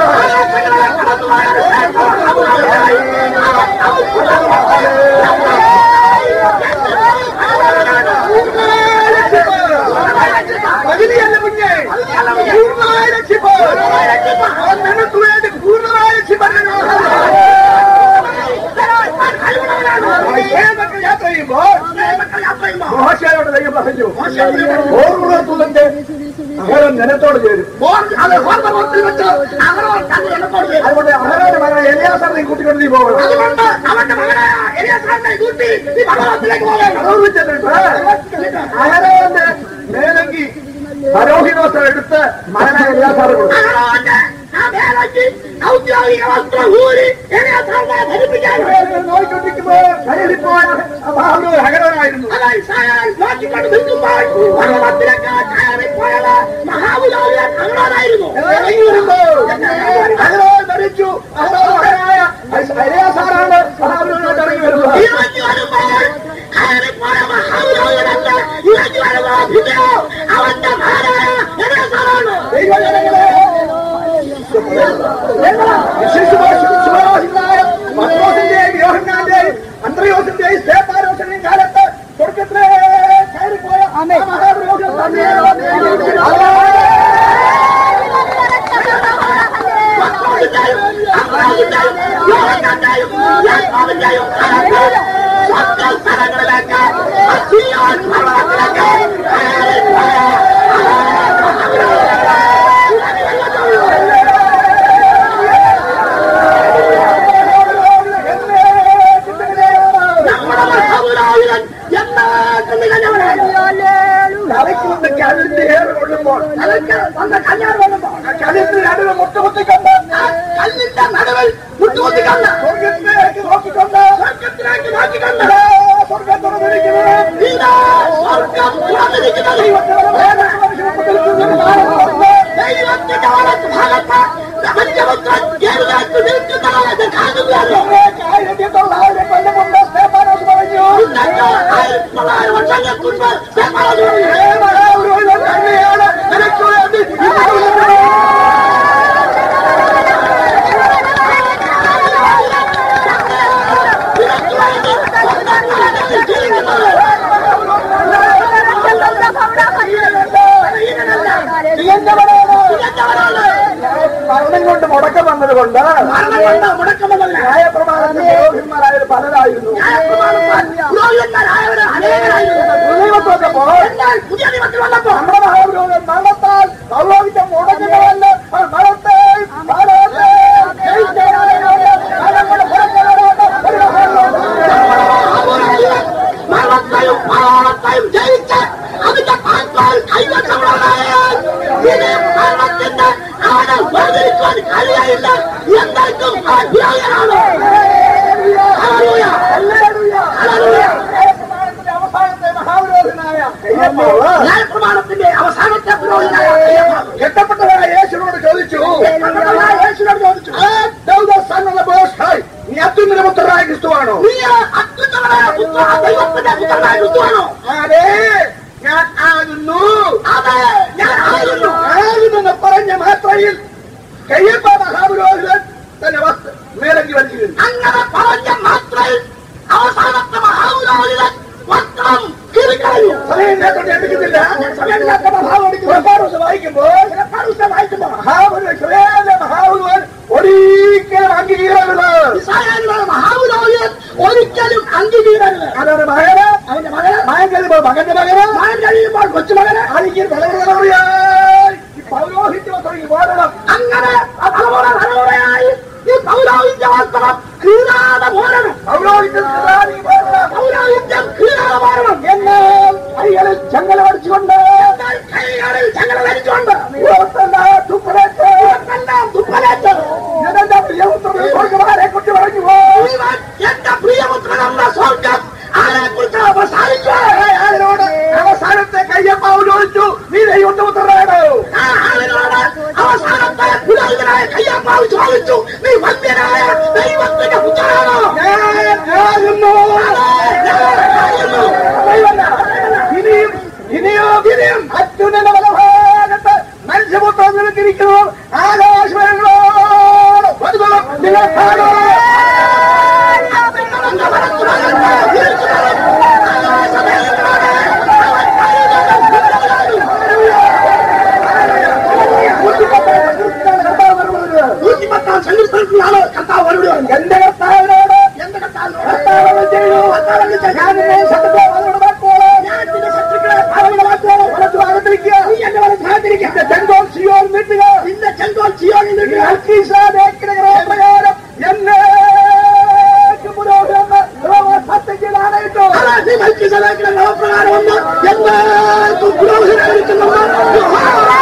പകുതിയല്ല കുഞ്ഞെ പൂർണ്ണമായ രക്ഷിപ്പാൻ അവൻ നമുക്ക് വേണ്ടി പൂർണ്ണമായ രക്ഷിപ്പാൻ യാത്ര ചെയ്യുമ്പോൾ മോശയോട് ദൈവം പറഞ്ഞു ഓർമ്മത്തുള്ളന്റെ അഹരം ജനത്തോട് ചേരും അതുകൊണ്ട് അഹരോന്റെ മകനെ എലിയാസാറിനെ കൂട്ടിക്കൊണ്ട് നീ പോകണം അവന്റെ മകനെ എലിയാസാറിനെ കൂട്ടി ഈ ഭഗവാത്തിലേക്ക് പോകണം അതോട് ചെന്നിട്ട് അഹരോന്റെ മേലങ്കി പരോഹിതോസം എടുത്ത് മകനെ എലിയാസാറ് കൊടുത്തു അഹരോന്റെ ആ വേലയ്ക്ക് ഔദ്യോഗിക വസ്ത്രം ഊരി എലിയാസാറിനെ ധരിപ്പിക്കാൻ നോക്കിക്കൊണ്ടിരിക്കുമ്പോൾ കയറിപ്പോയ മഹാപുരോഹിതൻ അഹരോനായിരുന്നു അതാ ഇസ്രായേൽ നോക്കിക്കൊണ്ട് നിൽക്കുമ്പോൾ പർവ്വതത്തിലേക്ക് കയറിപ്പോയത് മഹാബുലോഹിതൻ അങ്ങോട്ടായിരുന്നു ഇറങ്ങി വരുമ്പോൾ അഹരോൻ ധരിച്ചു അഹരോൻ മകനായ എലിയാസാറാണ് മഹാപുരോഹിതൻ ഇറങ്ങി വരുന്നത് ഇറങ്ങി വരുമ്പോൾ കയറിപ്പോയ മഹാബുലോഹിതനല്ല ഇറങ്ങി വരുമ്പോൾ പിന്നെയോ അവന്റെ മകനായ എലിയാസാറാണ് ദൈവജനങ്ങളെ ശിശുവാസികളായ പത്രോസിന്റെയും യോഹന്നാന്റെയും അന്ത്രയോസിന്റെയും സ്തേഫാനോസിന്റെയും കാലത്ത് സ്വർഗത്തിലെ കയറിപ്പോയ ആ മഹാപുരോഹിതൻ തന്നെയാണ് പത്രോസിന്റെയും അബ്രാഹിമിന്റെയും യോഹന്നാന്റെയും യാക്കോബിന്റെയും കാലത്ത് സ്വന്തം സ്ഥലങ്ങളിലേക്ക് അസിയോൻ പർവ്വതത്തിലേക്ക് കയറിപ്പോയ നമ്മുടെ മഹാപുരോഹിതൻ എന്നേക്കും നികഞ്ഞവനാണ് തലയ്ക്ക് വന്ന് കഴുത്ത് ഏറ് കൊള്ളുമ്പോൾ അതൊക്കെ വന്ന കല്യാണം കൊള്ളുമ്പോൾ ആ കഴുത്തിന് നടുവ് മുട്ടുകുത്തിക്കൊണ്ട് ആ കല്ലിന്റെ നടുവിൽ മുട്ടുകുത്തി കണ്ട് സ്വർഗത്തിലേക്ക് നോക്കിക്കൊണ്ട് സ്വർഗത്തിലേക്ക് നോക്കിക്കണ്ട് സ്വർഗത്തോട് വിളിക്കുന്നത് ഇതാ സ്വർഗം തുറന്നിരിക്കുന്നത് ദൈവത്തിന്റെ വലത്ത് ഭാഗത്ത് പ്രപഞ്ചപുത്രൻ എഴുന്നേറ്റ് നിൽക്കുന്നതാണെന്ന് കാണുകയാണ് ആയിരത്തി തൊള്ളായിരം കൊല്ലം മുമ്പ് സ്തേഫാനോസ് പറഞ്ഞു ഇന്നത്തെ ആയിരത്തി തൊള്ളായിരം വർഷങ്ങൾക്ക് മുൻപ് സ്തേഫാനോസ് പറഞ്ഞു, "ഏ മഹാപുരോഹിതൻ തന്നെയാണ് നിനക്ക് വേണ്ടി ഇരിക്കുന്നത്." നിനക്ക് വേണ്ടി സ്വന്തം കാലത്തിൽ ജീവിക്കുന്നത് തികഞ്ഞവനാണ്. മരണം കൊണ്ട് മുടക്കം വന്നതുകൊണ്ട് മരണം കൊണ്ട് മുടക്കം വന്നതല്ല. ന്യായപ്രമാണത്തിൽ പുരോഹിതന്മാരായത് പലരായിരുന്നു ന്യായപ്രമാണത്താൽ പുരോഹിതന്മാരായവര് അനേകരായിരുന്നു. ദൈവത്തോടൊപ്പം എന്നാൽ പുതിയ നിയമത്തിൽ വന്നപ്പോൾ നമ്മുടെ മഹാപുരോഹിതൻ മരണത്താൽ പൗരോഹിത്യം മുടങ്ങുന്നതല്ല അവർ മരണത്തെ മരണത്തെ ജയിച്ചവരായതുകൊണ്ട് മരണങ്ങളുടെ പുറത്തുള്ളവരാണ് ഒരു മഹാപുരോഹിതൻ. മരണത്തെയും മരണത്തെയും ജയിച്ച് അതിന്റെ താക്കോൽ കൈവശമുള്ളവരായാൽ ഇനി മരണത്തിന്റെ ആടെ വേർതിരിക്കുവാൻ കഴിയയില്ല എന്തെങ്കിലും അധ്യായനാണ് ഹല്ലേലൂയ. ഹല്ലേലൂയ. ന്യായപ്രമാണത്തിന്റെ അവസാനത്തെ മഹാപുരോഹിതനായ കയ്യപ്പാവ് ന്യായപ്രമാണത്തിന്റെ അവസാനത്തെ പുരോഹിതനായ കയ്യപ്പാവ്. കെട്ടപ്പെട്ടവരായ യേശുവിനോട് ചോദിച്ചു കെട്ടപ്പെട്ടവരായ യേശുവിനോട് ചോദിച്ചു, "ആ, thou the son of the Most High, നീ അത്യുന്നത പുത്രനായ ക്രിസ്തുവാണോ നീ അത്യുന്നതനായ പുത്ര ദൈവത്തിന്റെ പുത്രനായ ക്രിസ്തുവാണോ അതെ ഞാൻ ആകുന്നു അതെ ഞാൻ ആയിരുന്നു ആകുന്നെന്ന് പറഞ്ഞ മാത്രയിൽ കയ്യപ്പ മഹാപുരോഹിതൻ തന്റെ വസ്തു മേലങ്കി വലിച്ചിരുന്നു അങ്ങനെ പറഞ്ഞ മാത്രയിൽ അവസാനത്തെ മഹാപുരോഹിതൻ വസ്ത്രം കീറിക്കളഞ്ഞു സമയം നേരത്തെ എടുക്കുന്നില്ല സമയമില്ലാത്ത മഹാപുരോഹിതൻ വായിക്കുമ്പോൾ വായിക്കുമ്പോൾ മഹാപുരോഹിതൻ മഹാപുരോഹിതൻ ഒരിക്കലും അംഗീകരിക്കരുത് ഇസ്രായേലിലെ മഹാപുരോഹിതൻ ഒരിക്കലും അംഗീകരിക്കരുത് അതാണ് മകന് അവന്റെ മകന് മകൻ കഴിയുമ്പോൾ മകന്റെ മകന് മകൻ കഴിയുമ്പോൾ കൊച്ചുമകന് ആയിരിക്കും തലമുറയായി ഈ പൗരോഹിത്യം തുടങ്ങി പോകണം അങ്ങനെ തലമുറ തലമുറയായി ഈ പൗരോഹിത്യ വസ്ത്രം കീറ കീഴാതെ പോരണം പൗരോഹിത്യം സദാനീ പോരണം. പൗരോഹിത്യം കീഴാതെ പോരണം എന്നാൽ കൈകളിൽ ചങ്ങല പഠിച്ചുകൊണ്ട് എന്നാൽ കൈകളിൽ ചങ്ങല ധരിച്ചുകൊണ്ട് പുറത്തെല്ലാം തുപ്പലേറ്റ് പുറത്തെല്ലാം തുപ്പലേറ്റ് ഇതെന്റെ പ്രിയപുത്രനെ സ്വർഗ്ഗവാനെ കുറിച്ച് പറഞ്ഞു ഇവൻ എന്റെ പ്രിയപുത്രനെന്ന സ്വർഗം ആരെ കുറിച്ച് അവസാനിച്ചു അതിനോട് അവസാനത്തെ കയ്യപ്പാവ് ചോദിച്ചു നീ ദൈവപുത്രനാണ് ആ ആളിനോട് അവസാനത്തെ പുരോഹിതനായ കയ്യപ്പാവ് ചോദിച്ചു നീ വന്യനായ ദൈവത്തിന്റെ പുത്രനാണോ ഞാൻ ആകുന്നു ആയിരുന്നു. ദൈവമല്ല. ഇനിയും ഇനിയോ ഇനിയും അത്യുന്നത വലഭാഗത്ത് മനുഷ്യപുത്രം നിൽക്കിരിക്കുന്നു ആകാശങ്ങളോട് പ്രതിഫലം നിങ്ങൾ കാണുക നിങ്ങളുടെ വലത്തുഭാഗത്ത് ഇരിക്കുന്നവൻ ആകാശമേഘങ്ങളോട് അവൻ നൂറ്റിപ്പത്താം സങ്കീർത്തനത്തിലാണ് കർത്താവ് വരുന്നത് എന്റെ കർത്താവിനോട് എന്റെ കർത്താവിനോട് കർത്താവ് ചെയ്തു ഞാൻ നിന്നെ ശത്രുക്കളെ അവരോട് വാക്കുകളെ ഞാൻ നിന്റെ ശത്രുക്കളെ അവരുടെ വാക്കുകളെ വലത്ത് ഭാഗത്തിരിക്കുക നീ എന്നെ വലത്തുഭാഗത്തിരിക്കുക എന്റെ ചെങ്കോൽ സിയോൻ നീട്ടുക നിന്റെ ചെങ്കോൽ ചിയോനിൽ നിന്ന് പ്രകാരം എന്നെ പുരോഹിതന്ന് സത്യത്തിൽ ആണയിട്ടു അതാ നീ മത്സ്യസേനയുടെ നവപ്രകാരം വന്ന് എന്നേക്കും പുരോഹിതനായിരിക്കുമെന്ന്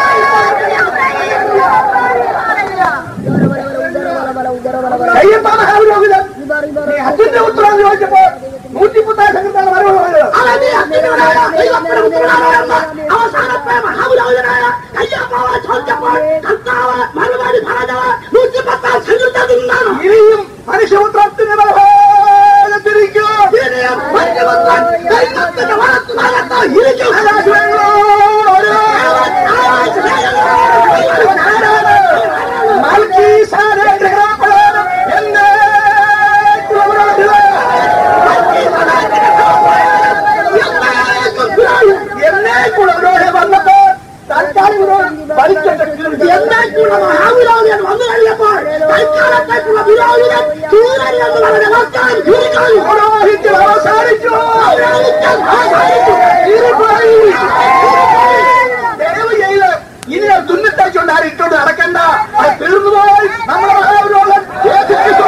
കയ്യപ്പ മഹാപുരോഹിതൻ നീ അച്ഛന്റെ ഉത്തരവ് ചോദിച്ചപ്പോൾ നൂറ്റിപ്പത്താം സംഘത്താണ് മറുപടി പറഞ്ഞത് അവൻ നീ അത്യുന്നതനായ ദൈവത്തിന്റെ പുത്രനാണോ എന്ന് അവസാനത്തെ മഹാപുരോഹിതനായ കയ്യപ്പാവ് ചോദിച്ചപ്പോൾ കർത്താവ് മറുപടി പറഞ്ഞത് നൂറ്റിപ്പത്താം സങ്കീർത്തനത്തിൽ നിന്നാണ് ഇനിയും മനുഷ്യപുത്രത്തിന് ബലത്തിരിക്കുക ഇനിയും മനുഷ്യപുത്രൻ ദൈവത്തിന്റെ വലത്തുഭാഗത്ത് ഇരിക്കും എന്നേക്കുള്ള മഹാവിരോധൻ വന്നു കഴിഞ്ഞപ്പോൾ തൽക്കാലത്തേക്കുള്ള വിരോധിതൻ സൂര്യൻ എന്ന് പറഞ്ഞ വാക്കാൻ പുരോഹിത്യം അവസാനിച്ചു ദയവ് ചെയ്ത് ഇനി അത് തുന്നിത്തച്ചുകൊണ്ട് ആരും ഇട്ടോണ്ട് നടക്കണ്ട അത് തീർന്നുപോയി നമ്മുടെ മഹാപുരോഹൻ യേശു ക്രിസ്തു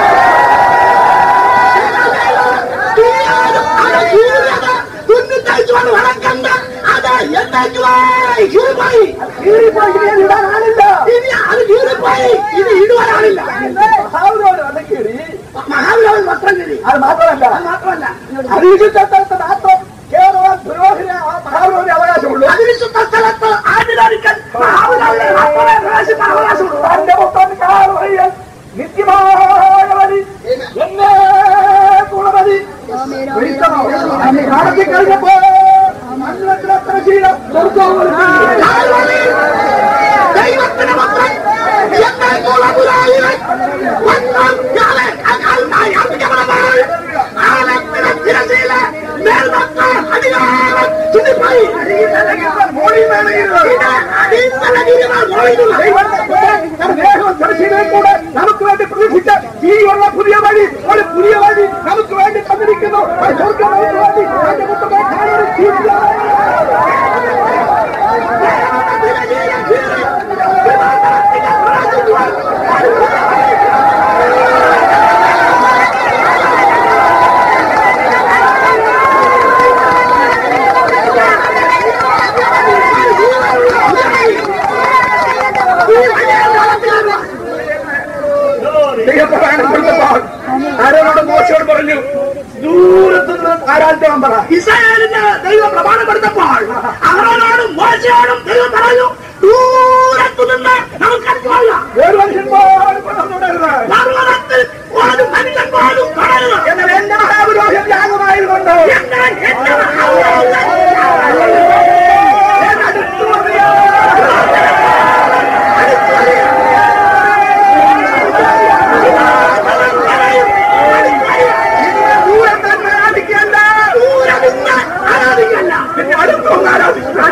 തുന്നിത്തയച്ചുകൊണ്ട് വളർക്കണ്ട അത് എന്നേക്കുമായി കീറിപ്പോയി കീറിപ്പോയി ഇനി അത് ഇടാൻ ആളില്ല ഇനി അത് കീറിപ്പോയി ഇനി ഇടുവാനാണില്ല മഹാപുരോഹൻ വന്ന് കീറി മഹാവിരോധൻ വസ്ത്രം കീറി അത് മാത്രമല്ല അത് മാത്രമല്ല അതിവിശുദ്ധത്തെ മാത്രം കേരളം പുരോഹിത മഹാപുരോഹിത അവകാശമുള്ളൂ അതിവിശുദ്ധ സ്ഥലത്ത് ആണ്ടിലൊരിക്കൽ മഹാവിരോധനെ മാത്രമേ പ്രവേശിക്കാൻ അവകാശമുള്ളൂ തന്റെ പുത്രൻ കാൽവരിയിൽ നിത്യമായ വഴി എന്നെ കുളമതി നടത്തി കഴിഞ്ഞപ്പോ മണ്ണിലെത്ര ശീലം കാൽവരിയിൽ ദൈവത്തിന്റെ പുത്രൻ എന്നേക്കുള്ള പുരോഹിതൻ വസ്ത്രം കാലെ കാലിനായി അർപ്പിക്കപ്പെടുമ്പോൾ ആലത്തിന് തിരശ്ശീല മേൽവസ്ത്ര അധികാരം ചുറ്റിപ്പോയി ഇത് അടിസ്ഥലഗിരികൾ പോയിരുന്നു കൂടെ നമുക്ക് വേണ്ടി പ്രതീക്ഷിച്ച ഈ പുതിയ വഴി ഒരു പുതിയ വഴി നമുക്ക് വേണ്ടി തന്നിരിക്കുന്നു ഒരു സ്വർഗ്ഗത്തിന് വേണ്ടി തന്റെ പുത്രനെ കാണാനും ദൈവപ്രധാനം കൊടുത്തപ്പോൾ ആരോട് മോശയോട് പറഞ്ഞു ദൂരത്ത് നിന്ന് ആരാധിക്കാൻ പറ ഇസ്രായേലിന് ദൈവം പ്രമാണപ്പെടുത്തപ്പോൾ അവരോടും മോശയോടും ദൈവം പറഞ്ഞു ദൂരത്തു നിന്ന് നമുക്ക് അടുത്തുകൊള്ളാം ഒരു മനുഷ്യൻ പോലും പണം തുടരുത് പർവ്വതത്തിൽ ഒരു മനുഷ്യൻ പോലും തുടരുക എന്നാൽ എന്റെ മഹാപുരോഹിതൻ യാഗമായതുകൊണ്ട് എന്നാൽ എന്റെ മഹാപുരോഹിതൻ ഞാൻ അടുത്തു വരിക. ഇന്ന് ദൂരത്ത് നിന്ന് ആരാധിക്കേണ്ട. ദൂരെ നിന്ന് ആരാധിക്കല്ല പിന്നെ അടുത്ത് വന്ന് ആരാധിക്കണം.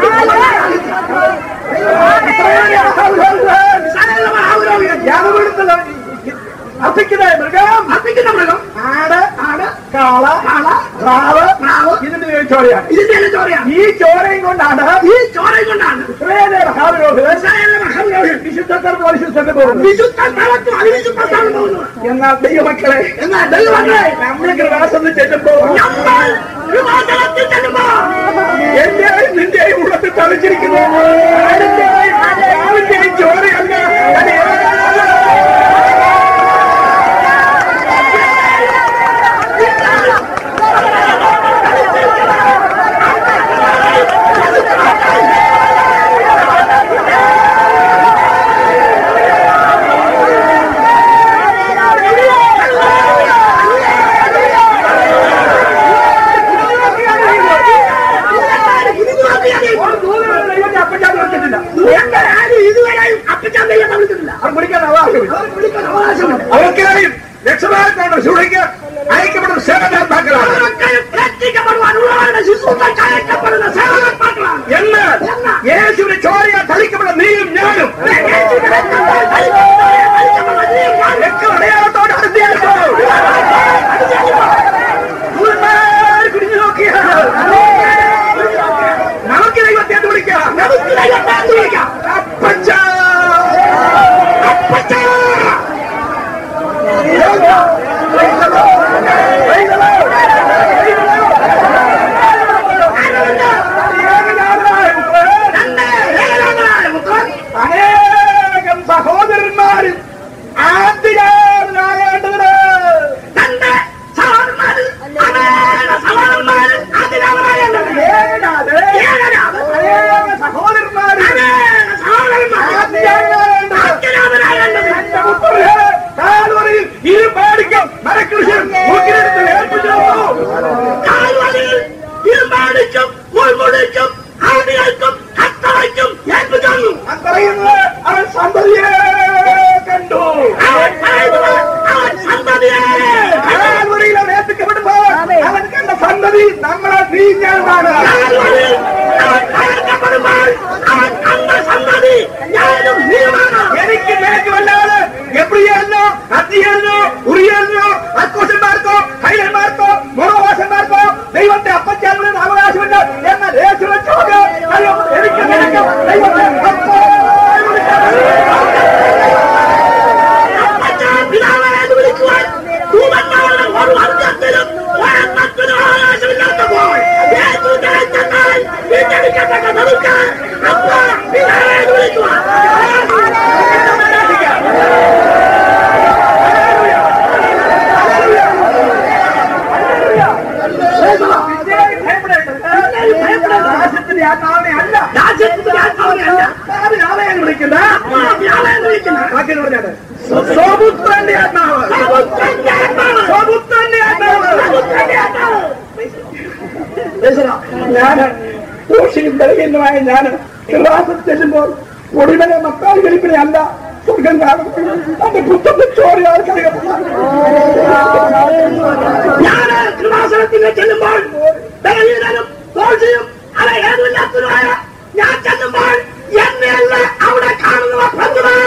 ഇസ്രായേലിലെ മഹാപുരോഹിതൻ ഇസ്രായേലിലെ മഹാപുരോഹിതൻ യാഗപീഠത്തിൽ അർപ്പിക്കുന്ന മൃഗം അർപ്പിക്കുന്ന മൃഗം ആട് ആട് കാള കാള പ്രാവ് പ്രാവ് ഇതിന്റെ ചോരയാണ് ഇതിന്റെ എല്ലാം ചോരയാണ് ഈ ചോരയും കൊണ്ടാണ് ഈ ചോരയും കൊണ്ടാണ് ഇസ്രായേലിലെ മഹാപുരോഹിതൻ ഇസ്രായേലിലെ മഹാപുരോഹിതൻ വിശുദ്ധ വിശുദ്ധർക്ക് പരിശുദ്ധർക്ക് പോകുന്നു വിശുദ്ധ സ്ഥലത്തും അവിശുദ്ധ സ്ഥലം പോകുന്നു എന്നാൽ ദൈവമക്കളെ എന്നാൽ ദൈവമക്കളെ നമ്മൾ കൃപാസനം ചെല്ലുമ്പോൾ നമ്മൾ കൃപാസനത്തിൽ ചെല്ലുമ്പോൾ എന്റെയും നിന്റെയും ഉള്ളത്തിൽ തളിച്ചിരിക്കുന്നു ആടിന്റെയും ആടിന്റെയും ചോരയല്ല അത് ദൂരം ദൈവത്തെ അപ്പച്ചാൻ വിളിച്ചിട്ടില്ല എന്റെ ആരും ഇതുവരെയും അപ്പച്ചാൻ ദൈവം വിളിച്ചിട്ടില്ല അവർ വിളിക്കാൻ അവകാശമില്ല അവർ വിളിക്കാൻ അവകാശമുണ്ട് അവർക്കായും രക്ഷമാർക്കാണ് സൂക്ഷിക്കുക അയക്കപ്പെടുന്ന സേവനാത്മാക്കളാണ് അവരൊക്കെ രക്ഷിക്കപ്പെടുവാനുള്ളവരുടെ ശുശ്രൂഷയ്ക്ക് അയക്കപ്പെടുന്ന സേവകന്മാക്കളാണ് എന്നാൽ യേശുവിന്റെ ചോരയാൽ തളിക്കപ്പെടുന്ന നീയും ഞാനും രക്ഷമടയാളത്തോട് അടുത്തേക്കുമ്പോൾ ദൂരന്മാർ കുനിഞ്ഞു നോക്കിയാൽ നമുക്ക് ദൈവത്തെ എന്ന് വിളിക്കാം നമുക്ക് ദൈവത്തെ എന്ന് വിളിക്കാം. അപ്പച്ചാ അപ്പച്ചാ. തന്റെ ഏകനാഥനായ പുത്രൻ അനേകം സഹോദരന്മാരും ആദ്യകാരനാകേണ്ടത് തന്റെ സഹോദരന്മാരിൽ അനേക സഹോദരന്മാരിൽ അതിലവനാകേണ്ടത്. ഏകനാഥ് ഏകനാഥൻ. അനേക സഹോദരന്മാരും അനേക സഹോദരന്മാരിൽ ആദ്യകാരനാകേണ്ടത് അതിലവനാകേണ്ടത്. എന്റെ പുത്രനെ കാൽവറിയിൽ ഇരുപാടിക്കും മരകൃഷിയും മുക്കിലെടുത്ത് ഏൽപ്പിച്ചു കാൽവരിയിൽ ഇരുമ്പാടിക്കും മുൾമുടിക്കും ആദികൾക്കും കത്തറയ്ക്കും ഏൽപ്പിച്ചു പറയുന്നത് അവൻ സന്തതിയെ കണ്ടു അവൻ പറയുന്നത് അവൻ സന്തതിയെ കാൽവറിയിൽ അവൻ ഏൽപ്പിക്കപ്പെടുമ്പോൾ അവൻ കണ്ട സന്തതി നമ്മളെ നീ ഞാനാണ് കാൽവരിയിൽ അവൻ അയക്കപ്പെടുമ്പോൾ അവൻ കണ്ട സന്തതി ഞാനും നീയുമാണ് എനിക്ക് നിനക്കുമല്ലാതെ എബ്രിയല്ലോ അത്തിയല്ലോ ഉറിയല്ലോ അക്കോശന്മാർക്കോ ഹൈലന്മാർക്കോ മോണവാസന്മാർക്കോ ദൈവത്തെ അപ്പച്ചാരുടെ അവകാശമില്ല എന്നാൽ യേശുവിനെ ചോദ്യം അയ്യോ, എനിക്ക് നിനക്കും ദൈവത്തെ അപ്പോ അപ്പച്ചാ പിതാവേ എന്ന് വിളിക്കുവാൻ ദൂതന്മാരുടെ ഒരു വർഗത്തിലും ഒരെണ്ണത്തിനും അവകാശമില്ലാത്തപ്പോൾ യേശു ജനിച്ചെന്നാൽ വീണ്ടെടുക്കപ്പെട്ട നമുക്ക് അപ്പ പിതാവേ എന്ന് വിളിക്കുവാൻ രാജ്യത്തിന്റെ ആത്മാവിനെ അല്ല രാജ്യത്തിന്റെ ആത്മാവിനെയല്ല ആത്മാവിനെ വിളിക്കുന്ന അപ്പ പിതാവേ എന്ന് വിളിക്കുന്ന വാക്കിന് പറഞ്ഞത് സ്വപുത്രന്റെ ആത്മാവ് സമുദ്രന്റെ ആത്മാവ് സ്വപുത്രന്റെ ആത്മാവ് സമുദ്രന്റെ ആത്മാവ് ഞാൻ ദോഷിയും ബലഹീനമായ ഞാൻ ക്ലാസ്സിൽ ചെല്ലുമ്പോൾ ഒടിവനെ മക്കൾ കളിപ്പിനെ അല്ല സ്വർഗം കാണും തന്റെ പുത്രന്റെ ചോരയാൽ കഴിയപ്പെടാൻ ഞാൻ കൃപാസനത്തിൽ ചെല്ലുമ്പോൾ ബലഹീനനും ദോഷിയും അല്ല ഏതുമില്ലാത്തതുമായ ഞാൻ ചെല്ലുമ്പോൾ എന്നെയല്ല അവിടെ കാണുന്നവ പ്രഭുവായ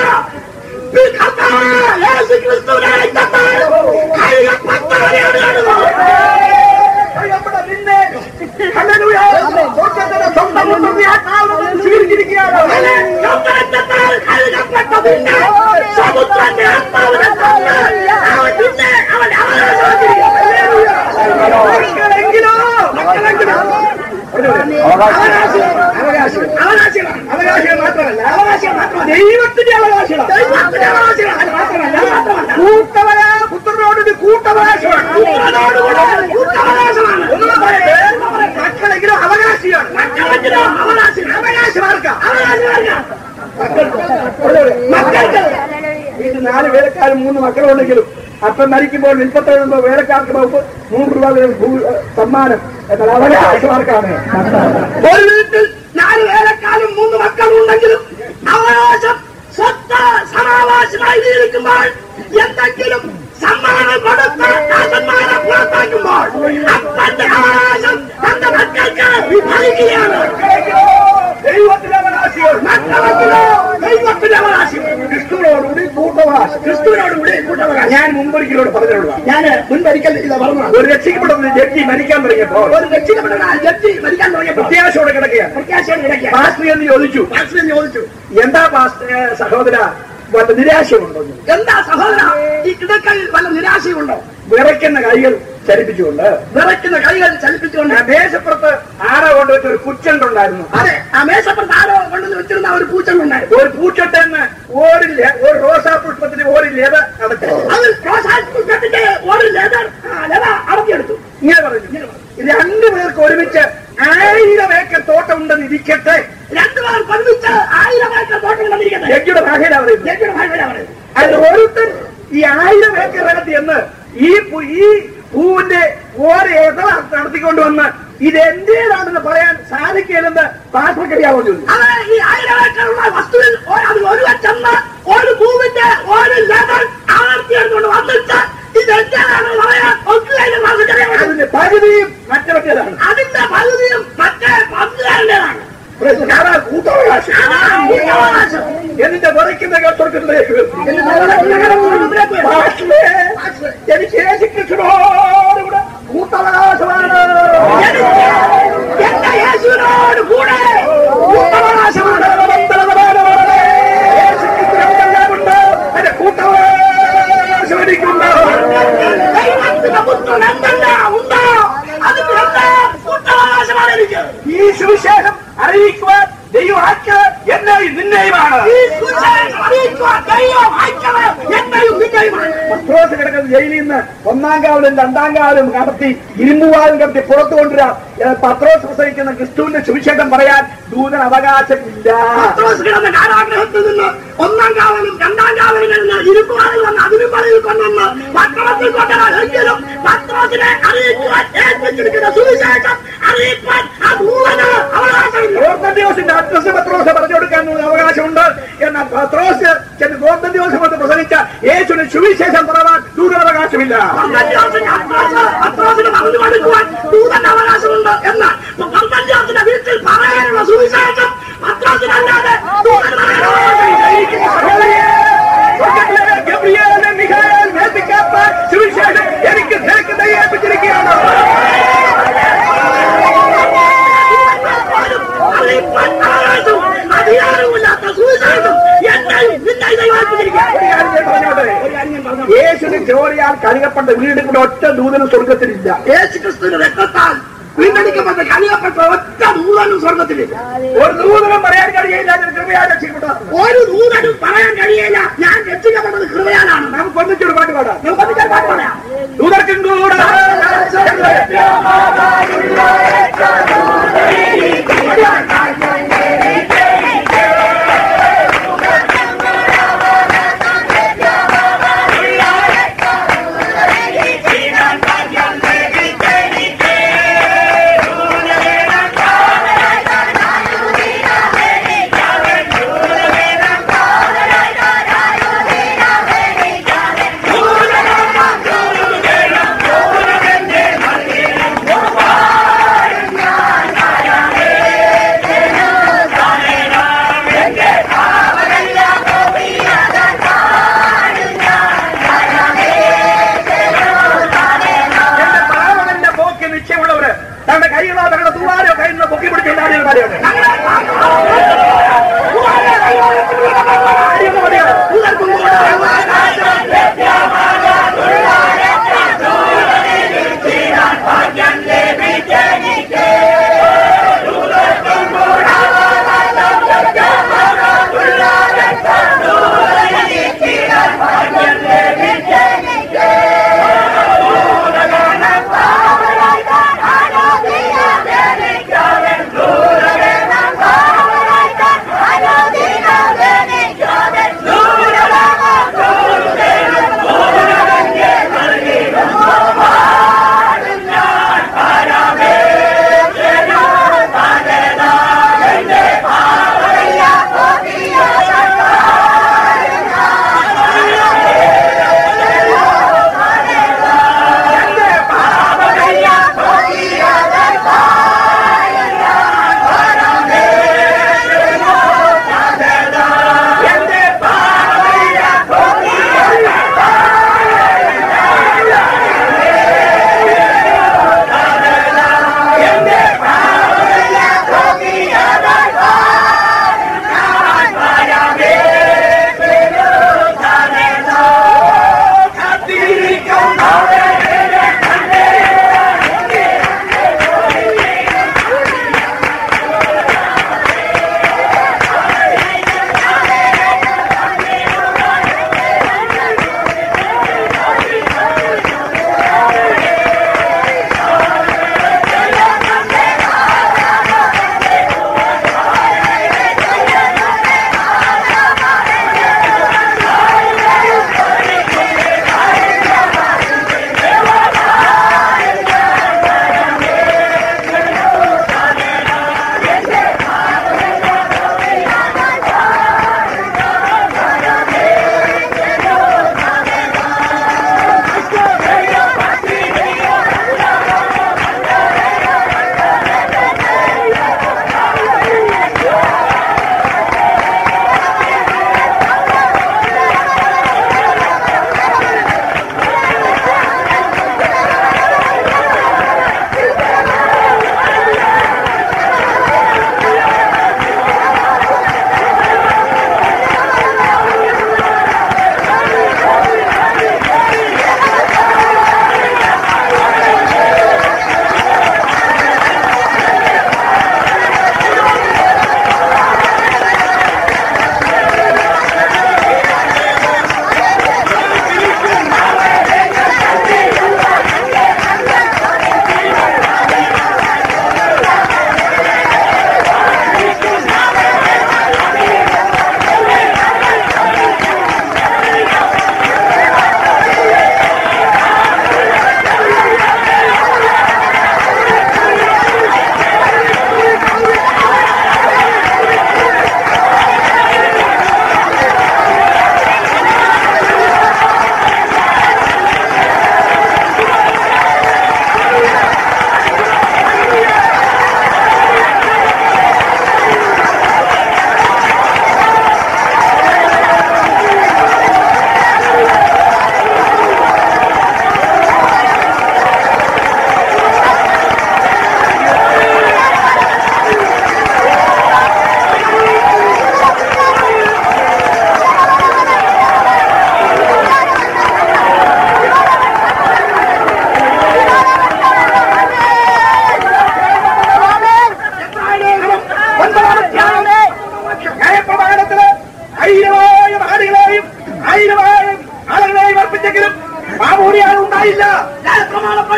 യേശു ക്രിസ്തുവിനെ രക്തത്താൽ കഴുകപ്പെട്ടവരെയാണ് കാണുന്നത് നമ്മുടെ നിന്നെ ഹല്ലേലൂയ, സ്വർഗ്ഗത്തിലെ സ്വന്തം പുത്രന്റെ ആത്മാവിനെ സ്വീകരിച്ചിരിക്കുകയാണ് അവനെ സ്വന്തരക്തത്താൽ കഴുകപ്പെട്ടതിന്റെ സമുദ്രന്റെ ആത്മാവിനെ തന്ന് അവൻ നിന്നെ അവൻ അവകാശമാക്കിയിരിക്കുന്നു മക്കളെങ്കിലോ മക്കളെങ്കിലോ അവകാശികൾ അവകാശികളാണ് അവകാശികൾ മാത്രമല്ല അവകാശികൾ മാത്രമല്ല ദൈവത്തിന്റെ അവകാശികളാണ് ദൈവത്തിന്റെ അവകാശികളാണ് അത് മാത്രമല്ല അത് മാത്രമല്ല കൂട്ടവര പുത്രനോട് കൂട്ടവകാശമാണ് പുത്രനോടുകൂടെ കൂട്ടവകാശമാണ് ഒന്നും പറയട്ടെ മക്കളെങ്കിലും അവകാശിയാണ് മക്കളെങ്കിലോ അവകാശികൾ അവകാശമാർക്ക അവകാശികളാണ് മക്കൾക്ക് വീട്ടിൽ നാല് വേലക്കാരും മൂന്ന് മക്കളുണ്ടെങ്കിലും അപ്പൻ മരിക്കുമ്പോൾ വിൽപ്പത്തെഴുതുമ്പോൾ വേലക്കാർക്ക് മുമ്പ് മൂന്ന് രൂപ വീതം ഭൂ- സമ്മാനം എന്നാൽ അവകാശമാർക്കാണ് ഒരു വീട്ടിൽ നാല് വേലക്കാരും മൂന്ന് മക്കളും ഉണ്ടെങ്കിലും അവകാശം സ്വത്ത് സമാവാസമായി ജീവിക്കുമ്പോൾ എന്തെങ്കിലും സമ്മാനം കൊടുത്ത് ദാസന്മാരെ പുറത്താക്കുമ്പോൾ അപ്പന്റെ അവകാശം തന്റെ മക്കൾക്ക് വിഭജിക്കുകയാണ് ദൈവത്തിന്റെ അവകാശികൾ മക്കളെങ്കിലോ ദൈവത്തിന്റെ അവകാശം ക്രിസ്തുവിനോടുകൂടി കൂട്ടവകാശം ക്രിസ്തുവിനോടുകൂടി കൂട്ടവകാശം ഞാൻ മുമ്പൊരിക്കലോട് പറഞ്ഞോളൂ ഞാൻ മുൻപരിക്കൽ ഇത് പറഞ്ഞു ഒരു രക്ഷിക്കപ്പെടുന്ന ജഡ്ജി മരിക്കാൻ തുടങ്ങിയപ്പോ ഒരു രക്ഷിക്കപ്പെട്ട ജഡ്ജി മരിക്കാൻ തുടങ്ങിയപ്പോൾ പ്രത്യാശയോടെ കിടക്കുകയാണ് പ്രത്യാശയോടെ കിടക്കുക പാസ്റ്റർ എന്ന് ചോദിച്ചു പാസ്റ്റർ ചോദിച്ചു എന്താ പാസ്റ്റർ സഹോദര വല്ല നിരാശയുണ്ടോ എന്ന്. എന്താ സഹോദര ഈ കിടക്കൽ വല്ല നിരാശയുണ്ടോ വിറയ്ക്കുന്ന കൈകൾ ചലിപ്പിച്ചുകൊണ്ട് വിറയ്ക്കുന്ന കൈകൾ ചലിപ്പിച്ചുകൊണ്ട് ആ മേശപ്പുറത്ത് ആരോ കൊണ്ടുവച്ച ഒരു കുച്ചണ്ടുണ്ടായിരുന്നു അതെ ആ മേശപ്പുറത്ത് ആരോ കൊണ്ടുവന്ന് വെച്ചിരുന്ന ഒരു പൂച്ചനുണ്ടായിരുന്നു ഒരു പൂച്ചട്ടെന്ന് ഓരില്ല ഒരു റോസാ പുഷ്പത്തിന് ഓരില്ല അത് അടച്ചു അതിൽ പ്രോത്സാഹിപ്പിക്കത്തിന്റെ ഒരു ലെതർ ലെത അടക്കിയെടുത്തു ഇങ്ങനെ പറഞ്ഞു രണ്ടു പേർക്ക് ഒരുമിച്ച് ആയിരം ഏക്കർ തോട്ടം ഉണ്ടെന്ന് ഇരിക്കട്ടെ രണ്ടുപേർ പതിവിച്ച് ആയിരം ഏക്കർ തോട്ടം കണ്ടിരിക്കുന്നത് ജഡ്ജിയുടെ ഭാഷയിലാണ് പറയുന്നത് ജഡ്ജിയുടെ ഭാഷയിലാണ് പറയുന്നത് അതിൽ ഒരുത്തൻ ഈ ആയിരം ഏക്കർ അകത്ത് എന്ന് ഈ പു- ഈ പൂവിന്റെ ഓരോ ഏക്കർ നടത്തിക്കൊണ്ടുവന്ന് ഇത് എന്റേതാണെന്ന് പറയാൻ സാധിക്കില്ലെന്ന് പാസ്പക്കറിയാവോ ചോദിച്ചു അത് ഈ ആയിരം ഏക്കറുള്ള വസ്തുവിൽ ഒ- അതിൽ ഒരു ചെന്ന് ഒരു പൂവിന്റെ ഒരു ലെതർ ആർത്തിയെടുത്തുകൊണ്ട് വന്നിട്ട് ഇത് എന്റേതാണെന്ന് പറയാൻ ഒന്നിനും വാസക്കറിയാൻ അതിന്റെ പകുതിയും മറ്റവറ്റേതാണ് അതിന്റെ പകുതിയും മറ്റേ പങ്കുകാരൻ്റെതാണ് കാരണം കൂട്ടവകാശം എന്നിട്ട് വിറയ്ക്കുന്ന കേട്ടോർക്കിലേക്ക് എനിക്ക് യേശുക്രിസ്തുവിനോടുകൂടെ കൂട്ടവകാശമാണ് എന്റെ യേശുവിനോട് കൂടെ കൂട്ടവകാശമാണ് യേശുക്രിസ്തുവിനെല്ലാമുണ്ട് അതിന്റെ കൂട്ടവകാശം എനിക്കുണ്ട് ദൈവത്തിന്റെ പുത്രൻ എന്തെല്ലാം ഉണ്ടോ അതിന്റെ എല്ലാം കൂട്ടവകാശമാണ് എനിക്ക് ഈ സുവിശേഷം അറിയിക്കുവാൻ ദൈവമാക്ക് എന്നെയും നിന്നെയുമാണ് ഈ സുവിശേഷം അറിയിക്കുവാൻ ദൈവം അയച്ചത് എന്നെയും നിന്നെയുമാണ് പത്രോസ് കിടക്കുന്ന ജയിലിൽ നിന്ന് ഒന്നാം കാവലും രണ്ടാം കാവലും കടത്തി ഇരുമ്പുവാലും കടത്തി പുറത്തു കൊണ്ടുവരാം ഏ, പത്രോസ് പ്രസവിക്കുന്ന ക്രിസ്തുവിന്റെ സുവിശേഷം പറയാൻ ദൂതൻ അവകാശമില്ല പത്രോസ് കിടന്ന കാരാഗ്രഹത്തിൽ നിന്ന് ഒന്നാം കാവലും രണ്ടാം കാവലും നിന്ന് ഇരുമ്പുകാരിൽ വന്ന് അതിനും പണിയിൽ കൊണ്ടുവന്ന് പട്ടണത്തിൽ കൊണ്ടുവരാൻ എങ്കിലും പത്രോസിനെ അറിയിക്കുവാൻ ഏൽപ്പിച്ചിരിക്കുന്ന സുവിശേഷം അറിയിക്കാൻ ആ ദൂതന് അവകാശമില്ല ഗോർത്തന്ത്യോസിന്റെ അഡ്രസ് പത്രോസ് പറഞ്ഞു കൊടുക്കാനുള്ള അവകാശമുണ്ട് എന്നാൽ പത്രോസ് ചെന്ന് ഗോർത്തന്ത്യോസ് കൊണ്ട് പ്രസംഗിച്ച യേശുവിന് സുവിശേഷം പറയാൻ ദൂതൻ അവകാശമില്ല പന്തല്യോസിന്റെ അഡ്രസ് പത്രോസിന് പറഞ്ഞു കൊടുക്കുവാൻ ദൂതന്റെ അവകാശമുണ്ട് എന്നാൽ പന്തല്യോസിന്റെ വീട്ടിൽ പറയാനുള്ള സുവിശേഷം പത്രോസിനല്ലാതെ ദൂതന് പറയാനുള്ള അവകാശമില്ല സ്വർഗ്ഗത്തിലെ ഗബ്രിയേൽ, മിഖായേൽ, മേൽപ്പിക്കാത്ത സുവിശേഷം എനിക്ക് നിനക്ക് ദൈവം ഏൽപ്പിച്ചിരിക്കുകയാണ് അറിയിപ്പാൻ അവകാശവും അധികാരവുമില്ലാത്ത സുവിശേഷം എന്നെയും നിന്നെയും ദൈവം ഏൽപ്പിച്ചിരിക്കുകയാണ്. ഒരു കാര്യം ഞാൻ പറഞ്ഞോട്ടെ? യേശുവിന് ചോരയാൽ കഴുകപ്പെട്ട വീട് കൂടെ ഒറ്റ ദൂതനും സ്വർഗത്തിലില്ല യേശു ക്രിസ്തുവിന്റെ രക്തത്താൽ വീണ്ടെടുക്കപ്പെട്ട കഴിയപ്പെട്ട ഒറ്റ ദൂതനും സ്വർഗത്തിലില്ല ഒരു ദൂതനും പറയാൻ കഴിയില്ല ഞാൻ കൃപയാൽ രക്ഷപ്പെട്ടു ഒരു ദൂതനും പറയാൻ കഴിയില്ല ഞാൻ രക്ഷിക്കപ്പെട്ടത് കൃപയാലാണ് നമുക്ക് ഒന്നിച്ചൊരു പാട്ട് പാടാം നമുക്ക് അതിന്റെ പാട്ട് പറയാം ദൂതർക്കും കൂടെ യേശുവിനെ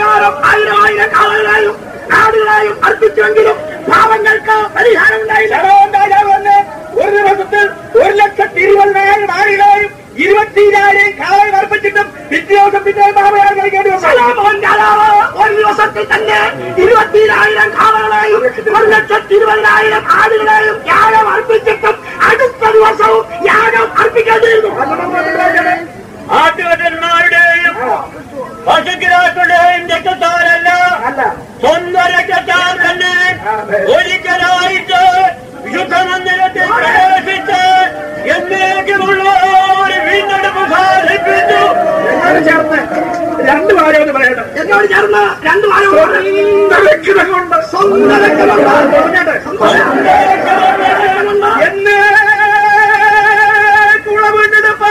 പരിഹാരം ആയിരം ആയിരം കാളുകളായും ആടുകളായും അർപ്പിച്ചുവെങ്കിലും പാവങ്ങൾക്ക് പരിഹാരം ഉണ്ടായില്ല ഉണ്ടാകാമെന്ന് ഒരു ദിവസത്തിൽ ഒരു ലക്ഷത്തി ഇരുപതിനായിരം ആളുകളെയും ഇരുപത്തിനായിരം കാലം അർപ്പിച്ചിട്ടും പിറ്റേ ദിവസം പിന്നെ മാമയാർ കഴിക്കേണ്ടി വന്നു സലോമോൻ രാജാവ് ഒരു ദിവസത്തിൽ തന്നെ ഇരുപത്തിനായിരം കാളുകളെയും ഒരു ലക്ഷത്തി ഇരുപതിനായിരം ആടുകളെയും യാഗം അർപ്പിച്ചിട്ടും അടുത്ത ദിവസവും യാഗം അർപ്പിക്കേണ്ടിയിരുന്നു ആട്ടുകന്മാരുടെയും പശുക്കിരാക്കളുടെയും രക്തത്താലല്ല അല്ല സ്വന്തം രക്തത്താൽ തന്നെ ഒരിക്കലായിട്ട് വിശുദ്ധമന്ദിരത്തിൽ പ്രവേശിച്ച് എന്നേക്കുമുള്ള ഒരു വീണ്ടെടുപ്പ് സാധിപ്പിച്ചു എന്നോട് ചേർന്ന് രണ്ടു കാര്യം ഒന്ന് പറയണം എന്നോട് ചേർന്ന് രണ്ടു വാരം സ്വന്തം രക്ഷിതം കൊണ്ട് സ്വന്തം രക്തം കൊണ്ട് പറഞ്ഞിട്ട് സ്വന്തം എന്ന് കുള വീണ്ടെടുപ്പ്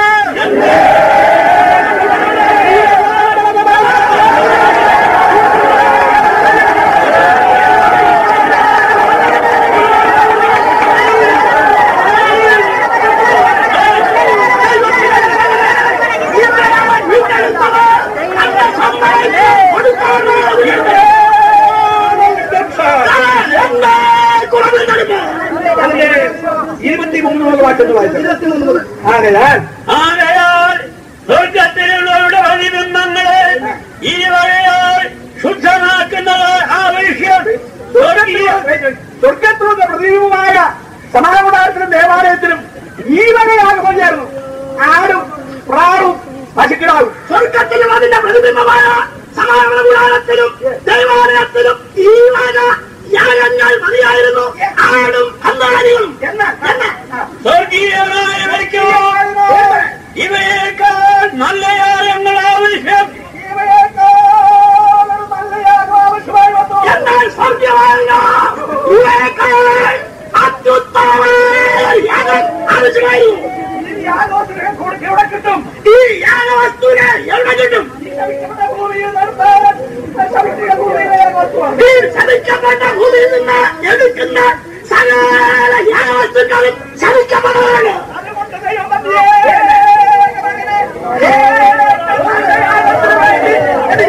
അതിന്റെ ഇരുപത്തിമൂന്ന് വാട്ടെന്ന് വായിച്ചു ആകയാൽ ആകയാൽ സ്വർഗത്തിലുള്ളവരുടെ പ്രതിബിംബങ്ങളെ ഇരുവഴയാൽ ശുദ്ധമാക്കുന്നത് ആവശ്യം സ്വർഗീയ സ്വർഗത്തിലുള്ള പ്രതിബിംബമായ സമാഗമനത്തിനും ദേവാലയത്തിനും ഈ വകയാകുമതിയായിരുന്നു ആടും പ്രാവും പശുക്കിടാവും സ്വർഗത്തിലും അതിന്റെ പ്രതിബിംബമായ സമാഗമന കൂടാരത്തിലും ദൈവാലയത്തിലും ഈ വക യാഗങ്ങൾ മതിയായിരുന്നു ആടും കന്നാലികളും എന്ന് എന്ന് സ്വർഗീയമായവയ്ക്കോ ഇവയേക്കാൾ നല്ല യാഗങ്ങൾ ആവശ്യം ഇവയേക്കാളും നല്ല യാഗം ആവശ്യമായി വന്നു. എന്നാൽ സ്വർഗമായ ഇവയേക്കാൾ അത്യുത്തമമായ യാഗം ആവശ്യമായിരുന്നു ഈ യാഗോത്തിന് കൊടുക്ക എവിടെ കിട്ടും ഈ യാഗവസ്തുവിനെ എവിടെ കിട്ടും ശപിക്കപ്പെട്ട ഭൂമിയിൽ നിർത്താൻ ശപിക്കുന്ന ഭൂമിയിലെ യാഗോത്സവം. ഈ ശപിക്കപ്പെട്ട ഭൂമിയിൽ നിന്ന് എടുക്കുന്ന സകല യാഗവസ്തുക്കളും ശപിക്കപ്പെട്ടതാണ് അതുകൊണ്ട് ദൈവം മധ്യേ മകനെ, ഏകമകനെ യാഗത്തിന് വേണ്ടി ഇത്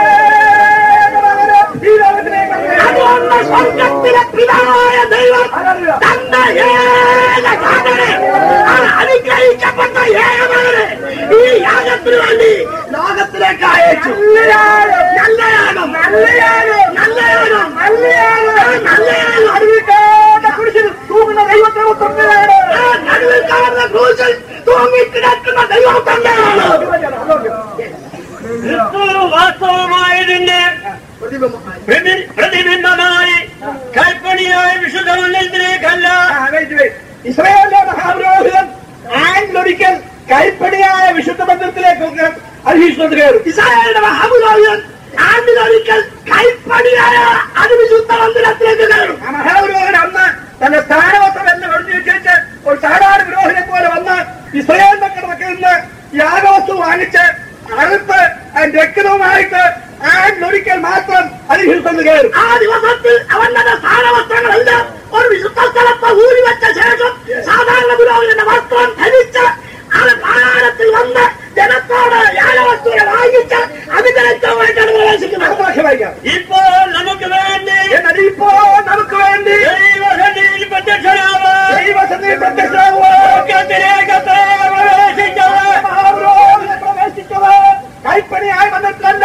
ഏകമകനെ ഈ ലോകത്തിലേക്ക് അയച്ചു. അതുകൊണ്ട് സ്വർഗത്തിലെ പിതാവായ ദൈവം തന്റെ ഏകജാതനെ ആ അനുഗ്രഹിക്കപ്പെട്ട ഏകമകനെ ഈ യാഗത്തിന് വേണ്ടി ലോകത്തിലേക്ക് അയച്ചു നല്ല യാഗം നല്ല യാഗം നല്ല യാഗം നല്ല യാഗം നല്ല യാഗം അറിവിക്കാത്ത കുരിശിൽ തൂങ്ങുന്ന ദൈവത്തെ ഉത്തരത്തിലാണ് ആ നടുവിൽ കാണുന്ന ക്രൂശിൽ തൂങ്ങിക്കിടക്കുന്ന ദൈവം തന്നെയാണ് ക്രിസ്തു വാസ്തവമായതിന്റെ പ്രതി- പ്രതിബിംബമായി കൽപ്പണിയായ വിശുദ്ധ മന്ദിരത്തിലേക്കല്ല ഇസ്രായേലിലെ മഹാപുരോഹിതൻ ആണ്ടിലൊരിക്കൽ കൈപ്പണിയായ വിശുദ്ധ ബന്ധത്തിലേക്ക് അധീഷ്ണത് കയറും ഇസ്രായേലിന്റെ മഹാപുരോഹിതൻ ആണ്ടിലൊരിക്കൽ കൈപ്പടിയായ അതിവിശുദ്ധ മന്ദിരത്തിലേക്ക് കയറും ആ മഹാപുരോഹിതൻ അന്ന് തന്റെ സ്ഥാനവസ്ത്രം എന്ന് ഒഴിഞ്ഞു വെച്ചിട്ട് ഒരു സാധാരണ പുരോഹിനെ പോലെ വന്ന് ഇസ്രായേൽ മക്കളുടെ നിന്ന് യാഗവസ്തു വാങ്ങിച്ച് അറുത്ത് അതിന്റെ രക്തവുമായിട്ട് ആണ്ടിലൊരിക്കൽ മാത്രം അധിഷ്ഠിച്ചത് കയറും ആ ദിവസത്തിൽ അവൻ തന്റെ സ്ഥാനവസ്ത്രങ്ങളെല്ലാം ഒരു വിശുദ്ധ സ്ഥലത്ത് ഊരി വെച്ച ശേഷം സാധാരണ പുരോഹിതന്റെ വസ്ത്രം ധരിച്ച് അത് പാരായണത്തിൽ വന്ന് ജനത്തോട് യാഗവസ്തുവിനെ വാങ്ങിച്ച് അതിന്റെ രക്തമായിട്ടാണ് പ്രവേശിക്കുന്നത് ഭാഷ വായിക്കാം ഇപ്പോൾ നമുക്ക് വേണ്ടി എന്നാൽ ഇപ്പോ നമുക്ക് വേണ്ടി ദൈവസന്നിധിയിൽ പ്രത്യക്ഷനാവ് ദൈവസന്നിധി പ്രത്യക്ഷനാകുക സ്വർഗത്തിലേക്ക് പ്രവേശിച്ചത് മഹാപുരോഹിതൻ പ്രവേശിച്ചത് കൈപ്പണിയായി വന്നിട്ടല്ല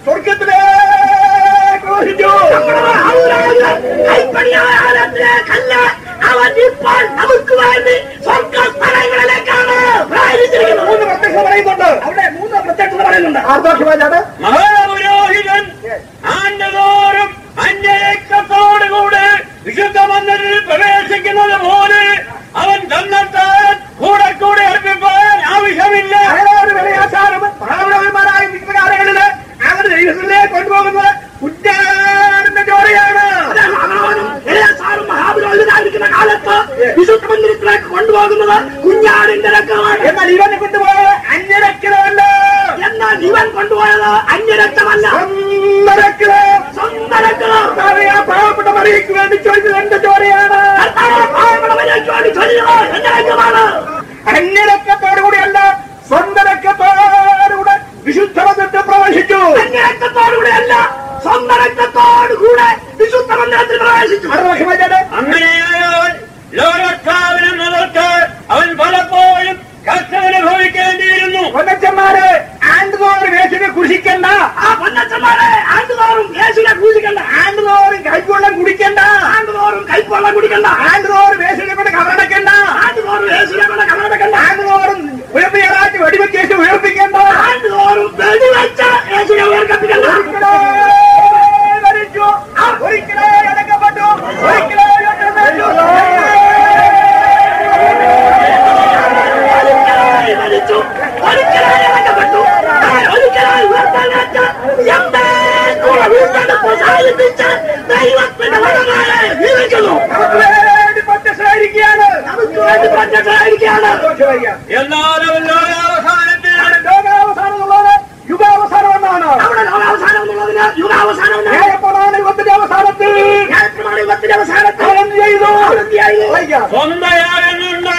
സ്വർഗത്തിലേക്ക് പ്രവേശിച്ചു നമ്മുടെ മഹാപുരോഹിതൻ കൈപ്പണിയായ ആലത്തിലേക്കല്ല അവൻ ഇപ്പോൾ നമുക്ക് വേണ്ടി സ്വർഗസ്ഥലങ്ങളിലേക്കാണ് പ്രവേശിച്ചിരിക്കുന്നത് മൂന്ന് പ്രത്യക്ഷത പറയുന്നുണ്ട് അവിടെ മൂന്ന് പ്രത്യക്ഷത പറയുന്നുണ്ട് ആർദോഷമായാണ് മഹാപുരോഹിതൻ ആണ്ടുതോറും അന്യരക്തത്തോടുകൂടെ വിശുദ്ധ മന്ദിരത്തിൽ പ്രവേശിക്കുന്നത് പോലെ അവൻ തന്നെത്താൻ കൂടെ കൂടെ അർപ്പിപ്പാൻ ആവശ്യമില്ല അയാളൊരു വിലയാശാനും മഹാപുരോഹിതന്മാരായ മിക്കകാലങ്ങളില് അങ്ങനെ ദൈവത്തിലേക്ക് കൊണ്ടുപോകുന്നത് കുറ്റാടിന്റെ ചോരയാണ് അബ്രഹാമും എലയാസാറും മഹാപുരോഹിതനായിരിക്കുന്ന കാലത്ത് വിശുദ്ധ മന്ദിരത്തിലേക്ക് കൊണ്ടുപോകുന്നത് കുഞ്ഞാടിന്റെ രക്തമാണ് എന്നാൽ ഇവനെ കൊണ്ടുപോയത് അന്യരക്കിലമല്ല എന്നാൽ ഇവൻ കൊണ്ടുപോയത് അന്യരക്തമല്ല സ്വന്തം രക്തം. സ്വന്തം രക്തം കർത്താവേ, ആ പാവപ്പെട്ട മറിയയ്ക്ക് വേണ്ടി ചോദിച്ചത് എന്റെ ചോരയാണ് കർത്താവ് പാവങ്ങളവരേക്ക് വേണ്ടി ചൊല്ലുന്നത് എന്റെ രക്തമാണ് അന്യരക്കത്തോടുകൂടിയല്ല സ്വന്തം രക്തത്തോടുകൂടെ വിശുദ്ധ മതത്തെ പ്രവേശിച്ചു അന്യരക്തത്തോടുകൂടെയല്ല സ്വന്തം രക്തത്തോടു കൂടെ വിശുദ്ധ മന്ദിരത്തിൽ പ്രവേശിച്ചു അങ്ങനെയായവൻ ലോകസ്ഥാപനം മുതൽക്ക് അവൻ പലപ്പോഴും കഷ്ടം അനുഭവിക്കേണ്ടിയിരുന്നു പൊന്നച്ചന്മാര് ആണ്ടുതോറും യേശുവിനെ കുരിശിക്കണ്ട ആ പൊന്നച്ചന്മാരെ ആണ്ടുതോറും യേശുവിനെ പൂജിക്കണ്ട ആണ്ടുതോറും കൈവെള്ളം കുടിക്കണ്ട ആണ്ടുതോറും കൈപ്പൊള്ളം കുടിക്കണ്ട ആണ്ടുതോറും യേശുവിനെ കൊണ്ട് കവറടക്കണ്ട ആണ്ടുതോറും യേശുവിനെ കൊണ്ട് കടക്കണ്ട ആണ്ടുതോറും ഉയർത്തിയാറാറ്റി വെടിവെച്ച് യേശു ഉയർപ്പിക്കണ്ട ആണ്ടുതോറും വെടിവെച്ച യേശുവിനെ ഉയർക്കപ്പിക്കണ്ട ഒരിക്കലേ മരിച്ചു ഒരിക്കലേ അടക്കപ്പെട്ടു ഒരിക്കലേ ഉയർത്തെഴുന്നേറ്റു. ഒരിക്കലായി മരിച്ചു ഒരിക്കലായി ഇറക്കപ്പെട്ടു താൻ ഒരിക്കലായി ഉയർത്തെഴുന്നേറ്റ എന്റെ കൂടെ വീണ്ടെടുപ്പ് സാധിപ്പിച്ച് ദൈവത്തിന്റെ വരങ്ങളെ ജീവിക്കുന്നു നമുക്ക് വേണ്ടി പ്രത്യക്ഷമായിരിക്കുകയാണ് നമുക്ക് വേണ്ടി പ്രത്യക്ഷമായിരിക്കുകയാണ് സന്തോഷമായിരിക്കാം. എന്നാൽ അവൻ ലോകാവസാനത്തിൽ ലോകാവസാനമുള്ളത് യുഗാവസാനം എന്നാണ് അവിടെ ലോകാവസാനം എന്നുള്ളതിന് യുഗാവസാനം എന്നാണ്. ഏകപ്രധാന യുഗത്തിന്റെ അവസാനത്തിൽ യാത്രമാണ് യുഗത്തിന്റെ അവസാനത്തിൽ അവൻ എന്ത് ചെയ്തു അവനെന്തിയായി? വായിക്കാം. സ്വന്തയാകുന്നുണ്ട്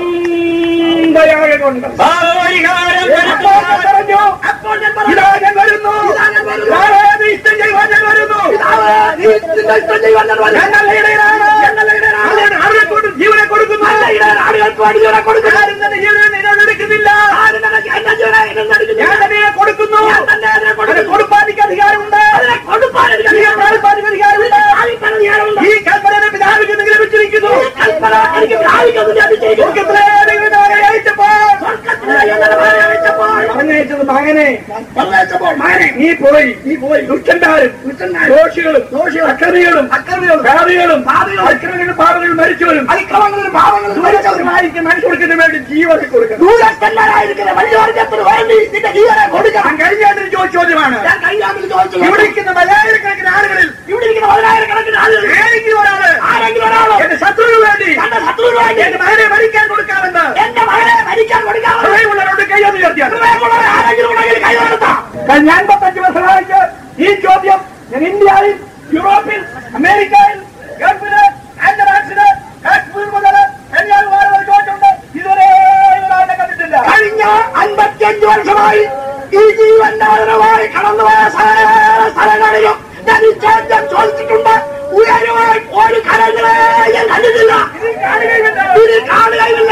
സ്വന്തയാകുന്നുണ്ട് ഭാവപരിഹാരം അപ്പോൾ ഞാൻ പറഞ്ഞു അപ്പോൾ ഞാൻ പറഞ്ഞു, ഇതാ ഞാൻ വരുന്നു ഇതാ ഞാൻ വരുന്നു. ഞാനേത് ഇഷ്ടം ചെയ്യുവാൻ ഞാൻ വരുന്നു പിതാവേ, നീ നിന്റെ ഇഷ്ടം ചെയ്യുവാൻ ഞാൻ വരുന്നു. ഞാൻ നല്ല ഇടയനാണ് ഞങ്ങളുടെ ഇടയനാണ്. അവൻ അവരെ കൊണ്ട് ജീവനെ കൊടുക്കുന്നു നല്ല ഇടയൻ ആളുകൾക്ക് വേണ്ടി ജീവനെ കൊടുക്കുന്നു. ആരും തന്നെ ജീവനെ നിലനിൽക്കുന്നില്ല ആരും നിനക്ക് എന്റെ ജീവനെ ഇന്നും നൽകുന്നില്ല. ഞാൻ തന്നെ കൊടുക്കുന്നു ഞാൻ തന്നെ അതിനെ അതിനെ കൊടുക്കുന്നു. കൊടുപ്പാൻ എനിക്ക് അധികാരമുണ്ട് അതിനെ കൊടുപ്പാൻ എനിക്ക് അതിനെ അധികാരമുണ്ട്. പാലിപ്പാൻ എനിക്ക് അധികാരമുണ്ട് പാലിപ്പാൻ അധികാരമുണ്ട്. ഈ കൽപ്പന പിതാവിക്ക് നിങ്ങൾ ലഭിച്ചിരിക്കുന്നു ഈ കൽപ്പന എനിക്ക് പ്രാപിക്കുന്നു ലഭിച്ചിരിക്കുന്നു. സ്വർഗ്ഗത്തിലെ ദൈവനായ അയച്ചപ്പോൾ സ്വർഗ്ഗത്തിലെ എന്റെ മകനെ അയച്ചപ്പോൾ, പറഞ്ഞയച്ചത് മകനെ പറഞ്ഞയച്ചപ്പോൾ മകനെ, നീ പോയി നീ പോയി ദുഷ്ടന്മാരും ദോഷികളും ദോഷികളും അക്രമികളും അക്രമികളും ഭാവികളും അക്രമികളും പാപങ്ങളും മരിച്ചവരും അതിക്രമങ്ങളിലും പാപങ്ങളിലും മരിച്ചവരും ദൂരസ്ഥന്മാരിക്ക് മനുഷ്യർക്ക് വേണ്ടി ജീവനെ കൊടുക്കണം ദൂരസ്ഥന്മാരായിരിക്കുന്ന വലിയവർഗത്തിന് വേണ്ടി നിന്റെ ജീവനെ കൊടുക്കണം ഞാൻ കഴിഞ്ഞ ആണ്ടിൽ ചോദിച്ച ചോദ്യമാണ് ഞാൻ കഴിഞ്ഞാൽ ചോദിച്ചു ഇവിടെ ഇരിക്കുന്ന മലയാളിക്കണക്കിന് ആളുകളിൽ ഇവിടെ ഇരിക്കുന്ന പതിനായിരക്കണക്കിന് ആളുകൾ ഏതെങ്കിലും ഒരാള് ആരെങ്കിലും ഒരാളോ എന്റെ ശത്രുവിന് വേണ്ടി തന്റെ ശത്രുവിന് വേണ്ടി എന്റെ മകനെ മരിക്കാൻ കൊടുക്കാമെന്ന് എന്റെ മകനെ മരിക്കാൻ കൊടുക്കാതെ ഹൃദയമുള്ളവരോട് കൈയൊന്ന് ഉയർത്തിയാണ് ഹൃദയമുള്ളവർ ആരെങ്കിലും ഉണ്ടെങ്കിൽ കൈവരുത്താം കഴിഞ്ഞ അൻപത്തഞ്ച് വർഷമായിട്ട് ഈ ചോദ്യം ഞാൻ ഇന്ത്യയിൽ യൂറോപ്പിൽ അമേരിക്കയിൽ ഗൾഫില് ആൻഡമാൻസില് കാശ്മീർ മുതൽ കന്യാകുമാരി വരെ ചോദിച്ചിട്ടുണ്ട് ഇതുവരെ ഒരാളെ കണ്ടിട്ടില്ല കഴിഞ്ഞ അൻപത്തിയഞ്ച് വർഷമായി ഈ ജീവനാഥനമായി കടന്നുപോയ സകല സ്ഥലങ്ങളിലും ഞാൻ ഈ ചോദ്യം ചോദിച്ചിട്ടുണ്ട് ഉയരുവാൻ ഒരു കരങ്ങളെ ഞാൻ കണ്ടിട്ടില്ല ഇത് കാണുകയുമില്ല. ഇത് കാണുകയില്ല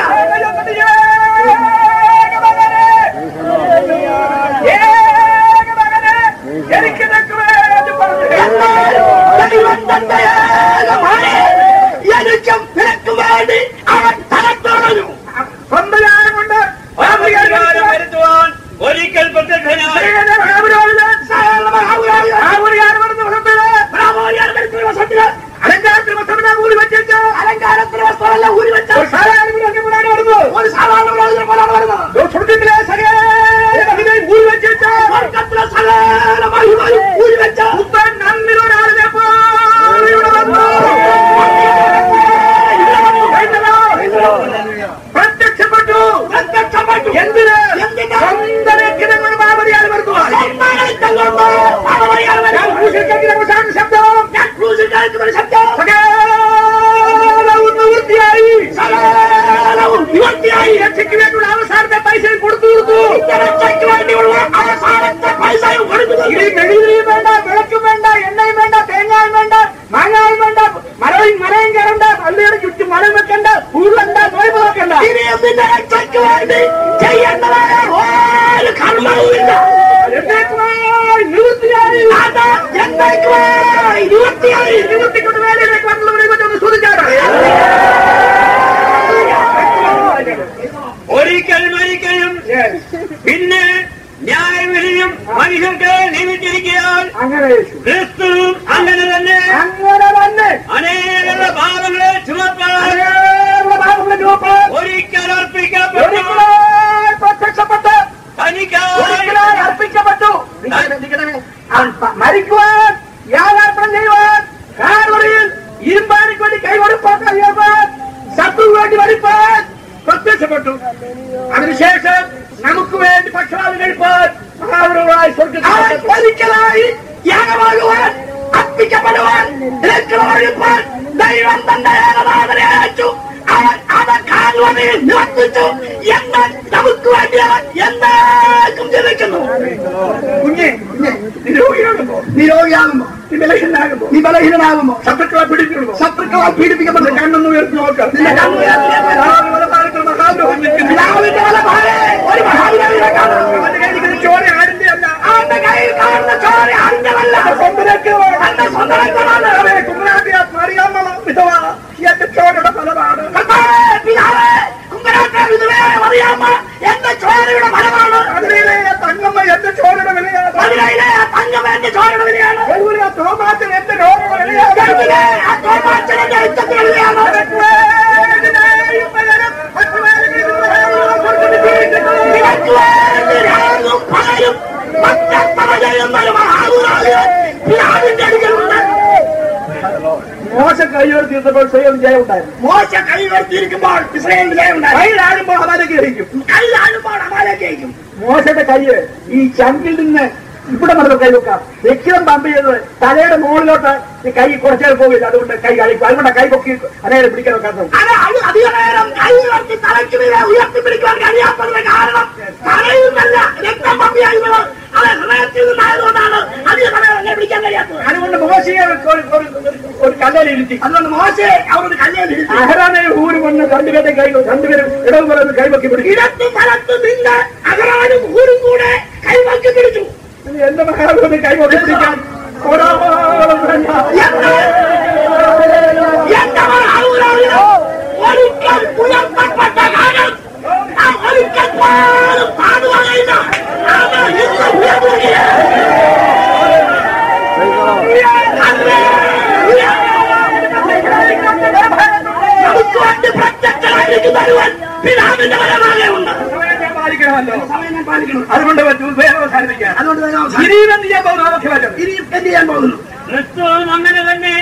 എനിക്ക് നിൽക്കുമേ എന്ന് പറഞ്ഞു എന്നാൽ ദൈവം തന്റെ ഏകമകനെ എനിക്കും നിനക്കും വേണ്ടി അവൻ തലത്തുറഞ്ഞു സ്വന്തം കൊണ്ട് ഭാവപരിഹാരം വരുത്തുവാൻ ഒരിക്കൽ പ്രത്യക്ഷനായി അലങ്കാരത്തിന് വസ്ത്രമെല്ലാം ഊരി വെച്ചിട്ട് അലങ്കാരത്തിന് വസ്ത്രമെല്ലാം ഊരി വെച്ച ഒരു സാധാരണ വിരോധികളാണ് വരുന്നത് ഒരു സാധാരണ വിരോധികളെ പോലാണ് വരുന്നത് സ്വർഗത്തിലെ സകല മഹിമയും ഊരി വെച്ചിട്ട് സ്വർഗത്തിലെ സകല മഹിമയും ഊരി വെച്ച പുത്തൻ നന്ദിലൊരാളിനെ പോലെ ഇവിടെ വന്നു. കഴിഞ്ഞല്ലോ. പ്രത്യക്ഷപ്പെട്ടു പ്രത്യക്ഷപ്പെട്ടു എന്തിന് എന്തിന്? സ്വന്തം രക്തങ്ങൾ മാമതിയാൽ വരുത്തുവാൻ സമ്മാനത്തം കൊണ്ട് പാപപരിഹാരം ഞാൻ വരുത്തുവാൻ. ക്രൂശിൽ കഴിക്കുന്ന അവസാന ശബ്ദം ഞാൻ ക്രൂശിൽ കഴിക്കുന്ന ഒരു ശബ്ദം സകലവും നിവൃത്തിയായി സകലവും നിവർത്തിയായി രക്ഷയ്ക്ക് വേണ്ടിയുള്ള അവസാനത്തെ പൈസയും കൊടുത്തു കൊടുത്തു നിന്റെ രക്ഷയ്ക്ക് വേണ്ടിയുള്ള അവസാനത്തെ പൈസയും കൊടുക്കുന്നു ഇനി മെഴുകുതിരിയും വേണ്ട വിളക്കും വേണ്ട എണ്ണയും വേണ്ട തേങ്ങായും വേണ്ട മാങ്ങായും വേണ്ട മരവും മരയും കയറണ്ട പള്ളിയുടെ ചുറ്റും മരം വെക്കണ്ട പൂവണ്ട നോയ് നോക്കണ്ട ഇനിയും നിന്റെ രക്ഷയ്ക്ക് വേണ്ടി ചെയ്യേണ്ടതായ ഒരു കർമ്മവുമില്ല എന്നേക്കുമായി നിവൃത്തിയായി അത് എന്നേക്കുമായി നിവർത്തിയായി നിവൃത്തിക്കൊണ്ട് വേലയിലേക്ക് വന്നുള്ളവരെ കൊണ്ടൊന്ന് ചോദിച്ചാണ് ഒരിക്കൽ മരിക്കലും പിന്നെ ന്യായവിധിയും മനുഷ്യർക്ക് നിയമിച്ചിരിക്കാൻ അങ്ങനെ യേശു. ക്രിസ്തുവും അങ്ങനെ തന്നെ അങ്ങനെ തന്നെ അനേക പാപങ്ങളെ ചുമപ്പാൻ അനേകം പാപങ്ങളുടെ ചുവപ്പ് ഒരിക്കൽ അർപ്പിക്കപ്പെട്ടു ഒരിക്കലായി പ്രത്യക്ഷപ്പെട്ട് തനിക്കായി ഒരിക്കലായി അർപ്പിക്കപ്പെട്ടു അവൻ പ- മരിക്കുവാൻ യാഥാർത്ഥ്യം ചെയ്യുവാൻ കാൽവറിയിൽ ഇരുമ്പാനിക്ക് വേണ്ടി കൈ കൊടുപ്പാൻ കഴിയുവാൻ ശത്രു വേണ്ടി മരിപ്പാൻ പ്രത്യക്ഷപ്പെട്ടു അതിനുശേഷം നമുക്ക് വേണ്ടി പക്ഷപാതം കഴിപ്പാൻ മഹാപുരങ്ങളായി അവൻ സ്വർഗത്തിൽ ഒരിക്കലായി യാഗമാകുവാൻ അർപ്പിക്കപ്പെടുവാൻ രക്ഷ ഒഴിപ്പാൻ ദൈവം തന്റെ ഏകനാഥനെ അയച്ചു അവൻ അത് കൽവറിയിൽ നിവർത്തിച്ചു എന്ന് നമുക്ക് വേണ്ടി അവൻ എന്നേക്കും ജനിക്കുന്നു കുഞ്ഞെ കുഞ്ഞെ നിരോഗിയാകുമ്പോ നിരോഗിയാകുമ്പോ നീ ബലഹീനാകുമ്പോ നീ ബലഹീനനാകുമ്പോ ശത്രുക്കളെ പിടിക്കുമ്പോ ശത്രുക്കളാൽ പീഡിപ്പിക്കപ്പെടുന്നു കണ്ണൊന്ന് ഉയർത്തി നോക്കാം നിന്റെ കണ്ണുയർത്തി മഹാദ്രോഹം നിൽക്കുന്നു പിതാവിന്റെ വല ഭാരെ ഒരു മഹാവിനെ കാണാം അവന്റെ കയ്യിൽ ചോര ആടിന്റെ അല്ല അവന്റെ കയ്യിൽ കാണുന്ന ചോര അഞ്ചമല്ല സ്വന്തരക്ക് തന്റെ സ്വന്തമാണ് അവരെ കുമ്മനാട്ടിയ മറിയാമ്മ വിധവ എന്റെ ചോരയുടെ ഫലമാണ് കർത്താവേ, പിതാവേ, കുമ്പനാട്ടെ വിധവയെ അറിയാമ എന്റെ ചോരയുടെ ഫലമാണ് അതിലെ തങ്ങമ്മ എന്റെ ചോരയുടെ വിലയാണ് മധുരയിലെ ആ തങ്കം എന്റെ ചോരയുടെ വിലയാണ് അതുപോലെ ആ തോമാറ്റൻ എന്റെ രോഗ വിലയാണ് ഗൾഫിലെ ആ തോമാച്ചന്റെ യുദ്ധത്തിന്റെ വിലയാണ് നിനക്ക് വേണ്ടി രാവും പകലും മറ്റത്തറ ചെയ്യുന്ന ഒരു മഹാപുരാളിയെ പിതാവിന്റെ അടുക്കലുണ്ട് മോശ കൈയോർത്തിയപ്പോൾ സ്വയം ജയം ഉണ്ടായിരുന്നു മോശ കൈവർത്തിയിരിക്കുമ്പോൾ ഇസ്രയേൽ വിജയമുണ്ടായി കൈയിലാടുമ്പോൾ അവനെ ഗ്രഹിക്കും കൈലാഴുമ്പോൾ അമാലേക്കും മോശയുടെ കൈയ്യ് ഈ ചങ്കിൽ നിന്ന് ഇവിടെ നമ്മൾ കൈവെക്കാം വ്യക്തിതം പമ്പ് ചെയ്തത് തലയുടെ മുകളിലോട്ട് ഈ കൈ കുറച്ചേരം പോകില്ല അതുകൊണ്ട് കൈ കളിക്കും അതുകൊണ്ട് കൈ പൊക്കി അതേ പിടിക്കാൻ വെക്കാത്തത് അത് അത് അധിക നേരം കൈ ഉയർത്തി തലയ്ക്ക് മീതെ ഉയർത്തിപ്പിടിക്കാൻ കഴിയാത്തതിന്റെ കാരണം തലയിൽ നല്ല രക്തം പമ്പിയായിരുന്നത് അത് ഹൃദയത്തിൽ നിന്നായതുകൊണ്ടാണ് അധിക സമയം എന്നെ പിടിക്കാൻ കഴിയാത്തത് അതുകൊണ്ട് മോശയെ ഒരു- ഒരു- ഒരു- ഒരു കല്ലലിരുത്തി അതുകൊണ്ട് മോശയെ അവരുടെ കല്യാണം ഇരുത്തി അഹ്റാനെ ഊര് വന്ന് രണ്ടുപേരുടെ കൈ രണ്ടുപേരും ഇടവ് പറയുന്നത് കൈവക്കി പിടിക്കും ഇടത്ത് സ്ഥലത്ത് നിന്ന് അകറാനും ഊരും കൂടെ കൈവക്കി പിടിച്ചു ഇനി എന്റെ മഹാവിനെ കൈവക്കി പിടിക്കാൻ ഒരാളും വേണ്ട. എന്ന് എന്റെ മഹാപുരാളിന് ഒരിക്കൽ ഉയർത്തപ്പെട്ട കാലം ആ ഒരിക്കൽ പോലും പാടുകയില്ല അത് ഇന്ന് ഉയർത്തുകയാണ് നമുക്ക് വേണ്ടി പ്രത്യക്ഷമായിരിക്കുന്നവൻ പിതാവിന്റെ വരമാകെ ഉണ്ട് സമയം ഞാൻ പാലിക്കണമല്ലോ സമയം ഞാൻ പാലിക്കണം അതുകൊണ്ട് പറ്റും വേറെ അവസാനിപ്പിക്കാം അതുകൊണ്ട് ഞാൻ അവസാനം- ഇനിയും എന്ത് ചെയ്യാൻ പോകുന്നു അവധി വരും ഇനി എന്ത് ചെയ്യാൻ പോകുന്നു ക്രിസ്തുവും അങ്ങനെ തന്നെ